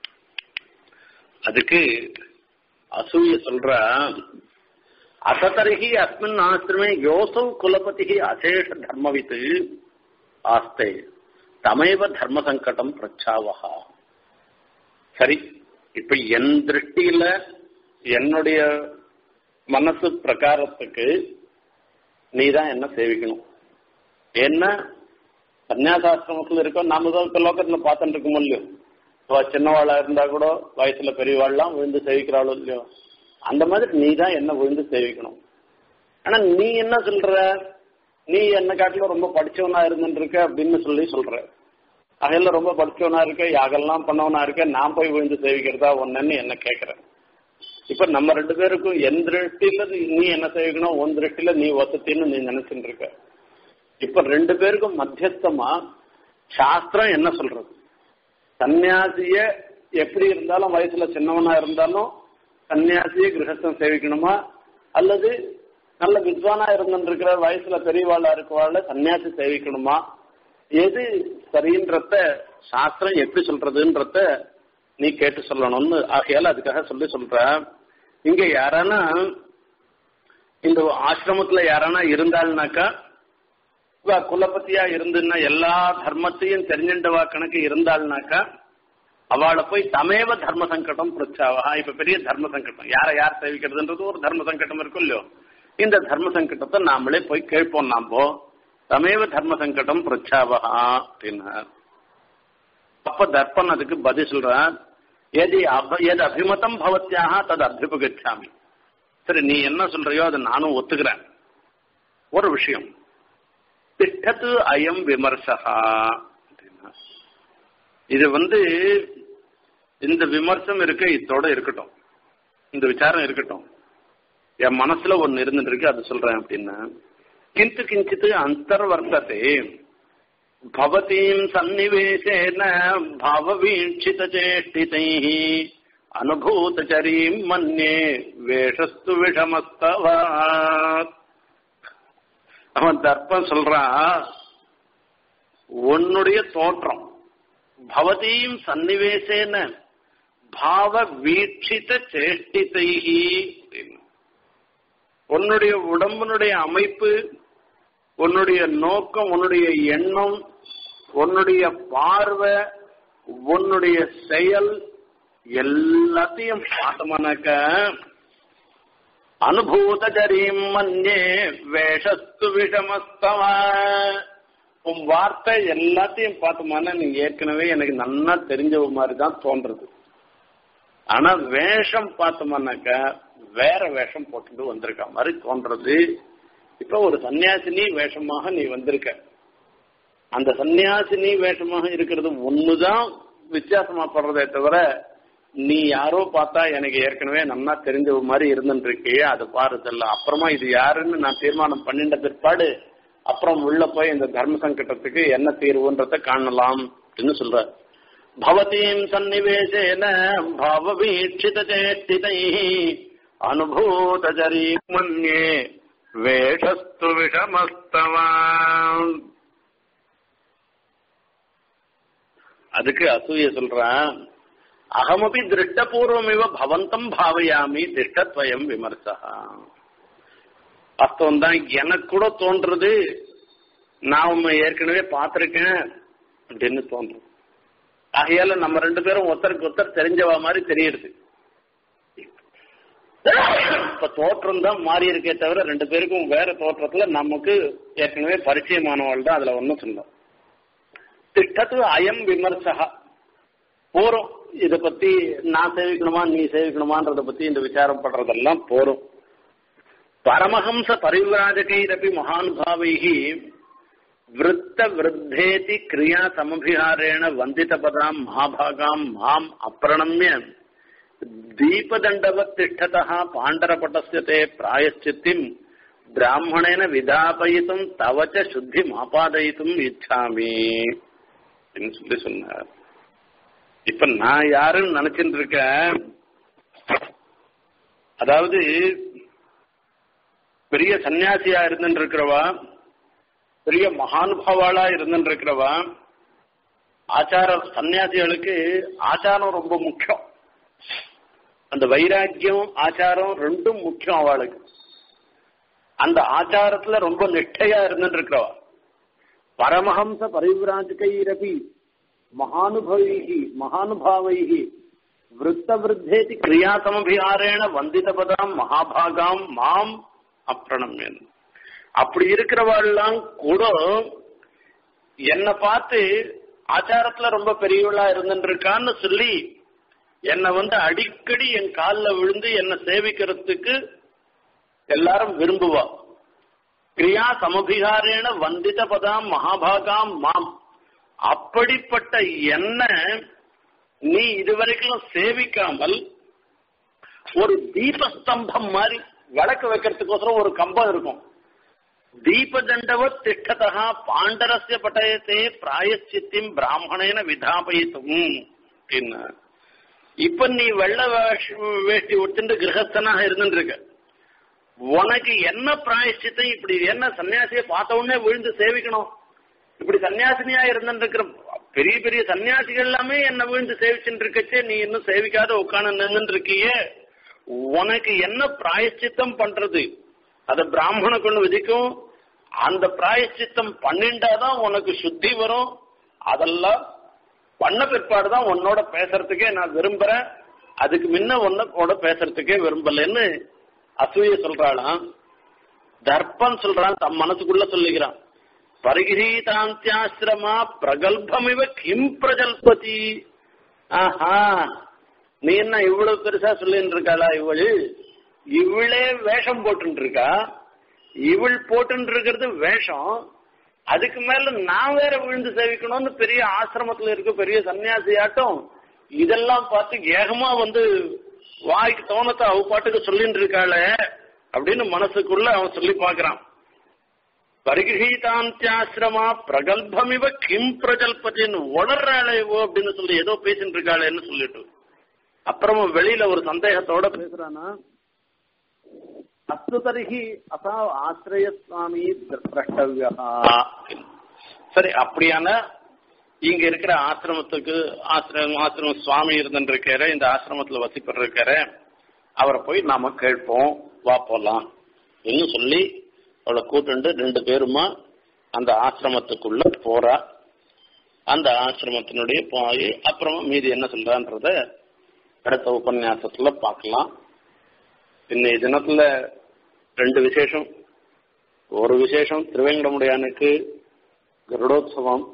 Speaker 1: அதுக்கு அசூய சொல்ற அசதரிகி அஸ்மின் ஆசிரமே யோசௌ குலபதி அசேஷ தர்மவித்து ஆஸ்தே தமேவ தர்ம சங்கடம் பிரச்சாவகா சரி இப்ப என் திருஷ்டியில என்னுடைய மனசு பிரகாரத்துக்கு நீ தான் என்ன சேவிக்கணும் என்ன சன்னியாசாசிரமத்துல இருக்கோம் நாம தான் இப்ப லோக்கத்துல பார்த்துட்டு இருக்கோம் இல்லையோ சின்னவாளா இருந்தா கூட வயசுல பெரியவாள்லாம் விழுந்து சேவிக்கிறாளோ இல்லையோ அந்த மாதிரி நீ தான் என்ன விழுந்து சேவிக்கணும் ஆனா நீ என்ன சொல்ற நீ என்ன காட்டிலும் ரொம்ப படிச்சவனா இருந்துருக்க அப்படின்னு சொல்லி சொல்ற அகையில ரொம்ப படிச்சவனா இருக்க யாகெல்லாம் பண்ணவனா இருக்க நான் போய் விழுந்து சேவிக்கிறதா ஒன்னு என்ன கேக்குறேன் இப்ப நம்ம ரெண்டு பேருக்கும் என் திருஷ்டில நீ என்ன சேவிக்கணும் உன் திருஷ்டில நீ வசத்தின்னு நீ நினைச்சுட்டு இருக்க இப்ப ரெண்டு பேருக்கும் மத்தியஸ்தமா சாஸ்திரம் என்ன சொல்றது சன்னியாசிய எப்படி இருந்தாலும் வயசுல சின்னவனா இருந்தாலும் சன்னியாசிய கிரகஸ்தம் சேவிக்கணுமா அல்லது நல்ல வித்வானா இருந்துருக்கிற வயசுல பெரியவாளா இருக்கவாள் சன்னியாசி சேவிக்கணுமா எது சரின்றத சாஸ்திரம் எப்படி சொல்றதுன்றத நீ கேட்டு சொல்லணும்னு ஆகையால அதுக்காக சொல்லி சொல்ற இங்க யாரானா இந்த ஆசிரமத்துல யாரானா இருந்தாள்னாக்கா இவ குலபத்தியா இருந்துன்னா எல்லா தர்மத்தையும் தெரிஞ்சின்றவா கணக்கு இருந்தாள்னாக்கா அவளை போய் தமேவ தர்ம சங்கடம் பிரச்சாவா இப்ப பெரிய தர்ம சங்கடம் யாரை யார் சேவிக்கிறதுன்றது ஒரு தர்ம சங்கடம் இருக்கும் இல்லையோ இந்த தர்ம சங்கடத்தை நாமளே போய் கேட்போம் நாமோ தமேவ தர்ம சங்கடம் பிரச்சாவா அப்படின்னார் அப்ப தர்ப்பன் அதுக்கு பதில் சொல்றான் எது அப எது அபிமதம் பவத்தியாக தது அபிபகச்சாமி சரி நீ என்ன சொல்றியோ அதை நானும் ஒத்துக்கிறேன் ஒரு விஷயம் திட்டத்து அயம் விமர்சகா அப்படின்னா இது வந்து இந்த விமர்சனம் இருக்க இதோட இருக்கட்டும் இந்த விசாரம் இருக்கட்டும் என் மனசுல ஒன்னு இருந்துட்டு இருக்கு அது சொல்றேன் அப்படின்னா கிந்து கிஞ்சித்து அந்தர்வர்த்தத்தை பவதீம் சந்நிவேசேன பாவவீட்சித சேஷ்டிதை அனுபூதச்சரீம் மன்யே வேஷஸ்து விஷமஸ்தவா அவன் தர்ப்பம் சொல்றான் உன்னுடைய தோற்றம் பவதீம் சன்னிவேசேன பாவ வீட்சித சேஷ்டிதை உன்னுடைய உடம்பினுடைய அமைப்பு உன்னுடைய நோக்கம் உன்னுடைய எண்ணம் உன்னுடைய பார்வை உன்னுடைய செயல் எல்லாத்தையும் பார்த்தோம்னாக்க அனுபூதஜரீம் மன்னே வேஷஸ்து விஷமஸ்தவ உன் வார்த்தை எல்லாத்தையும் பார்த்தோம்னா நீ ஏற்கனவே எனக்கு நன்னா தெரிஞ்ச மாதிரி தான் தோன்றது ஆனா வேஷம் பார்த்தோம்னாக்கா வேற வேஷம் போட்டுட்டு வந்திருக்க மாதிரி தோன்றது இப்ப ஒரு சன்னியாசினி வேஷமாக நீ வந்திருக்க அந்த சன்னியாசினி வேஷமாக இருக்கிறது ஒண்ணுதான் வித்தியாசமா படுறதே தவிர நீ யாரோ பார்த்தா எனக்கு ஏற்கனவே நன்னா தெரிஞ்ச மாதிரி இருந்துருக்கே அது பாருதல்ல அப்புறமா இது யாருன்னு நான் தீர்மானம் பண்ணிட்ட பிற்பாடு அப்புறம் உள்ள போய் இந்த தர்ம சங்கடத்துக்கு என்ன தீர்வுன்றத காணலாம் அப்படின்னு சொல்ற பவதீம் சன்னிவேசேன பாவவீட்சித சேஷ்டிதை அனுபூதஜரீ மன்யே வேஷஸ்து விஷமஸ்தவான் அதுக்கு அசூய சொல்றான் அகமபி திருஷ்டபூர்வம் இவ பவந்தம் பாவையாமி திஷ்டத்வயம் விமர்சா வாஸ்தவம் தான் எனக்கு கூட தோன்றது நான் உண்மை ஏற்கனவே பார்த்திருக்கேன் அப்படின்னு தோன்றும் ஆகையால நம்ம ரெண்டு பேரும் ஒருத்தருக்கு ஒருத்தர் தெரிஞ்சவா மாதிரி தெரியுது இப்ப தோற்றம் தான் மாறி இருக்கே தவிர ரெண்டு பேருக்கும் வேற தோற்றத்துல நமக்கு ஏற்கனவே பரிச்சயமானவள் தான் அதுல ஒன்னும் சொன்னோம் திட்டத்து அயம் விமர்சகா போறோம் இத பத்தி நான் சேவிக்கணுமா நீ சேவிக்கணுமான்றத பத்தி இந்த விசாரம் பண்றதெல்லாம் போறோம் பரமஹம்ச பரிவிராஜகைரப்பி மகானுபாவைகி விருத்த விருத்தேதி கிரியா சமபிஹாரேண வந்தித பதாம் மகாபாகாம் மாம் அப்பிரணம்ய தீபதண்டவத் திஷ்டதா பாண்டரபட்டஸ்ய தே பிராயச்சித்திம் பிராமணேன விதாபயித்தும் தவச்ச சுத்தி மாபாதயித்தும் இச்சாமி அப்படின்னு சொல்லி சொன்னார் இப்ப நான் யாருன்னு நினைச்சிட்டு இருக்கேன் அதாவது பெரிய சன்னியாசியா இருந்துட்டு இருக்கிறவா பெரிய மகானுபாவாளா இருந்துட்டு இருக்கிறவா ஆச்சார சன்னியாசிகளுக்கு ஆச்சாரம் ரொம்ப முக்கியம் அந்த வைராக்கியம் ஆச்சாரம் ரெண்டும் முக்கியம் அவளுக்கு அந்த ஆச்சாரத்துல ரொம்ப நிஷ்டையா இருந்துட்டு இருக்கிறவா பரமஹம்ச பரிவிராஜகைரபி மகானுபவைகி மகானுபாவைகி விருத்த விருத்தேதி கிரியாசமபியாரேண வந்தித பதாம் மகாபாகாம் மாம் அப்பிரணம்யன் அப்படி இருக்கிறவாள்லாம் கூட என்னை பார்த்து ஆச்சாரத்துல ரொம்ப பெரியவளா இருந்துருக்கான்னு சொல்லி என்னை வந்து அடிக்கடி என் காலில் விழுந்து என்னை சேவிக்கிறதுக்கு எல்லாரும் விரும்புவா கிரியா சமபிகாரேன வந்தித பதாம் மகாபாகாம் மாம் அப்படிப்பட்ட என்ன நீ இதுவரைக்கும் சேவிக்காமல் ஒரு தீபஸ்தம்பம் மாதிரி விளக்கு வைக்கிறதுக்கோசரம் ஒரு கம்பம் இருக்கும் தீபதண்டவ திஷ்டதா பாண்டரஸ்ய பட்டயத்தே பிராயச்சித்திம் பிராமணேன விதாபயித்தும் அப்படின்னு இப்ப நீ வெள்ள வேஷ்டி உடுத்துட்டு கிரகஸ்தனாக இருந்துட்டு இருக்க உனக்கு என்ன பிராயச்சித்தம் இப்படி என்ன சன்னியாசியை பார்த்த உடனே விழுந்து சேவிக்கணும் இப்படி சன்னியாசினியா இருந்துட்டு இருக்கிற பெரிய பெரிய சன்னியாசிகள் எல்லாமே என்ன விழுந்து சேவிச்சுட்டு இருக்கச்சே நீ இன்னும் சேவிக்காத உட்காந்து நின்றுட்டு இருக்கியே உனக்கு என்ன பிராயச்சித்தம் பண்றது அத பிராமண கொண்டு விதிக்கும் அந்த பிராயச்சித்தம் பண்ணிண்டாதான் உனக்கு சுத்தி வரும் அதெல்லாம் பண்ண பிற்பாடுதான் உன்னோட பேசுறதுக்கே நான் விரும்புறேன் அதுக்கு முன்ன உன்னோட பேசுறதுக்கே விரும்பலன்னு அசூய சொல்றாளாம் தர்ப்பம் சொல்றான் தம் மனசுக்குள்ள சொல்லிக்கிறான் பரிகிரீதாந்தியாசிரமா பிரகல்பமிவ கிம் பிரஜல்பதி ஆஹா நீ என்ன இவ்வளவு பெருசா சொல்லிட்டு இருக்காளா இவள் இவளே வேஷம் போட்டு இருக்கா இவள் போட்டு இருக்கிறது வேஷம் அதுக்கு மேல நான் வேற விழுந்து சேவிக்கணும்னு பெரிய ஆசிரமத்துல இருக்க பெரிய சன்னியாசியாட்டம் இதெல்லாம் பார்த்து ஏகமா வந்து வாய்க்கு தோணத்தை அவ பாட்டுக்கு சொல்லிட்டு இருக்காளே அப்படின்னு மனசுக்குள்ள அவன் சொல்லி பாக்குறான் பரிகிரீதாந்தியாசிரமா பிரகல்பமிவ கிம் பிரஜல்பத்தின்னு உளர்றாளே ஓ அப்படின்னு சொல்லி ஏதோ பேசிட்டு இருக்காளேன்னு சொல்லிட்டு அப்புறமா வெளியில ஒரு சந்தேகத்தோட பேசுறானா அஸ்து தரிகி அசா ஆசிரிய சுவாமி திரஷ்டவியா சரி அப்படியான இங்க இருக்கிற ஆசிரமத்துக்கு ஆசிரமம் ஆசிரம சுவாமி இருந்துட்டு இருக்காரு இந்த ஆசிரமத்துல வசிப்பர் இருக்காரு அவரை போய் நாம கேட்போம் வா போலாம் என்று சொல்லி அவளை கூட்டுண்டு ரெண்டு பேருமா அந்த ஆசிரமத்துக்குள்ள போறா அந்த ஆசிரமத்தினுடைய போய் அப்புறமா மீதி என்ன சொல்றான்றத அடுத்த உபன்யாசத்துல பார்க்கலாம் இன்னைய தினத்துல ரெண்டு விசேஷம் ஒரு விசேஷம் திருவேங்கடமுடையானுக்கு கருடோத்சவம்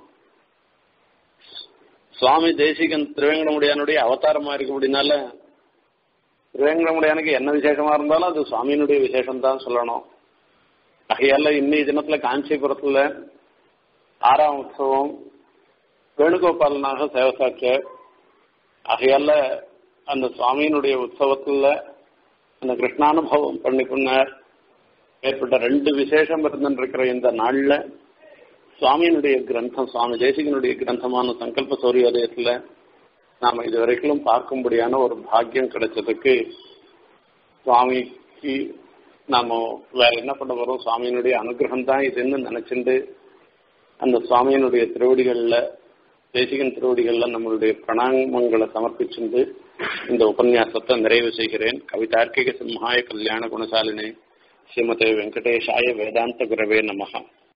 Speaker 1: சுவாமி தேசிகன் திருவேங்கடமுடியானுடைய அவதாரமா இருக்க அப்படின்னால திருவேங்கடமுடியானுக்கு என்ன விசேஷமா இருந்தாலும் அது சுவாமியினுடைய விசேஷம் தான் சொல்லணும் ஆகையால இன்னைய தினத்துல காஞ்சிபுரத்துல ஆறாம் உற்சவம் வேணுகோபாலனாக சேவசாச்ச ஆகையால அந்த சுவாமியினுடைய உற்சவத்துல அந்த கிருஷ்ணானுபவம் பண்ணி பண்ணார் ஏற்பட்ட ரெண்டு விசேஷம் இருந்துருக்கிற இந்த நாள்ல சுவாமியினுடைய கிரந்தம் சுவாமி தேசிகனுடைய கிரந்தமான சங்கல்ப சௌரியோதயத்துல நாம இதுவரைக்கும் பார்க்கும்படியான ஒரு பாக்கியம் கிடைச்சதுக்கு சுவாமிக்கு நாம வேற என்ன பண்ண போறோம் சுவாமியினுடைய அனுகிரகம் தான் இதுன்னு நினைச்சுண்டு அந்த சுவாமியினுடைய திருவடிகள்ல தேசிகன் திருவடிகள்ல நம்மளுடைய பிரணாமங்களை சமர்ப்பிச்சுண்டு இந்த உபன்யாசத்தை நிறைவு செய்கிறேன் கவிதார்க்கிக சிம்ஹாய கல்யாண குணசாலினே ஸ்ரீமதே வெங்கடேஷாய வேதாந்த குரவே நமகா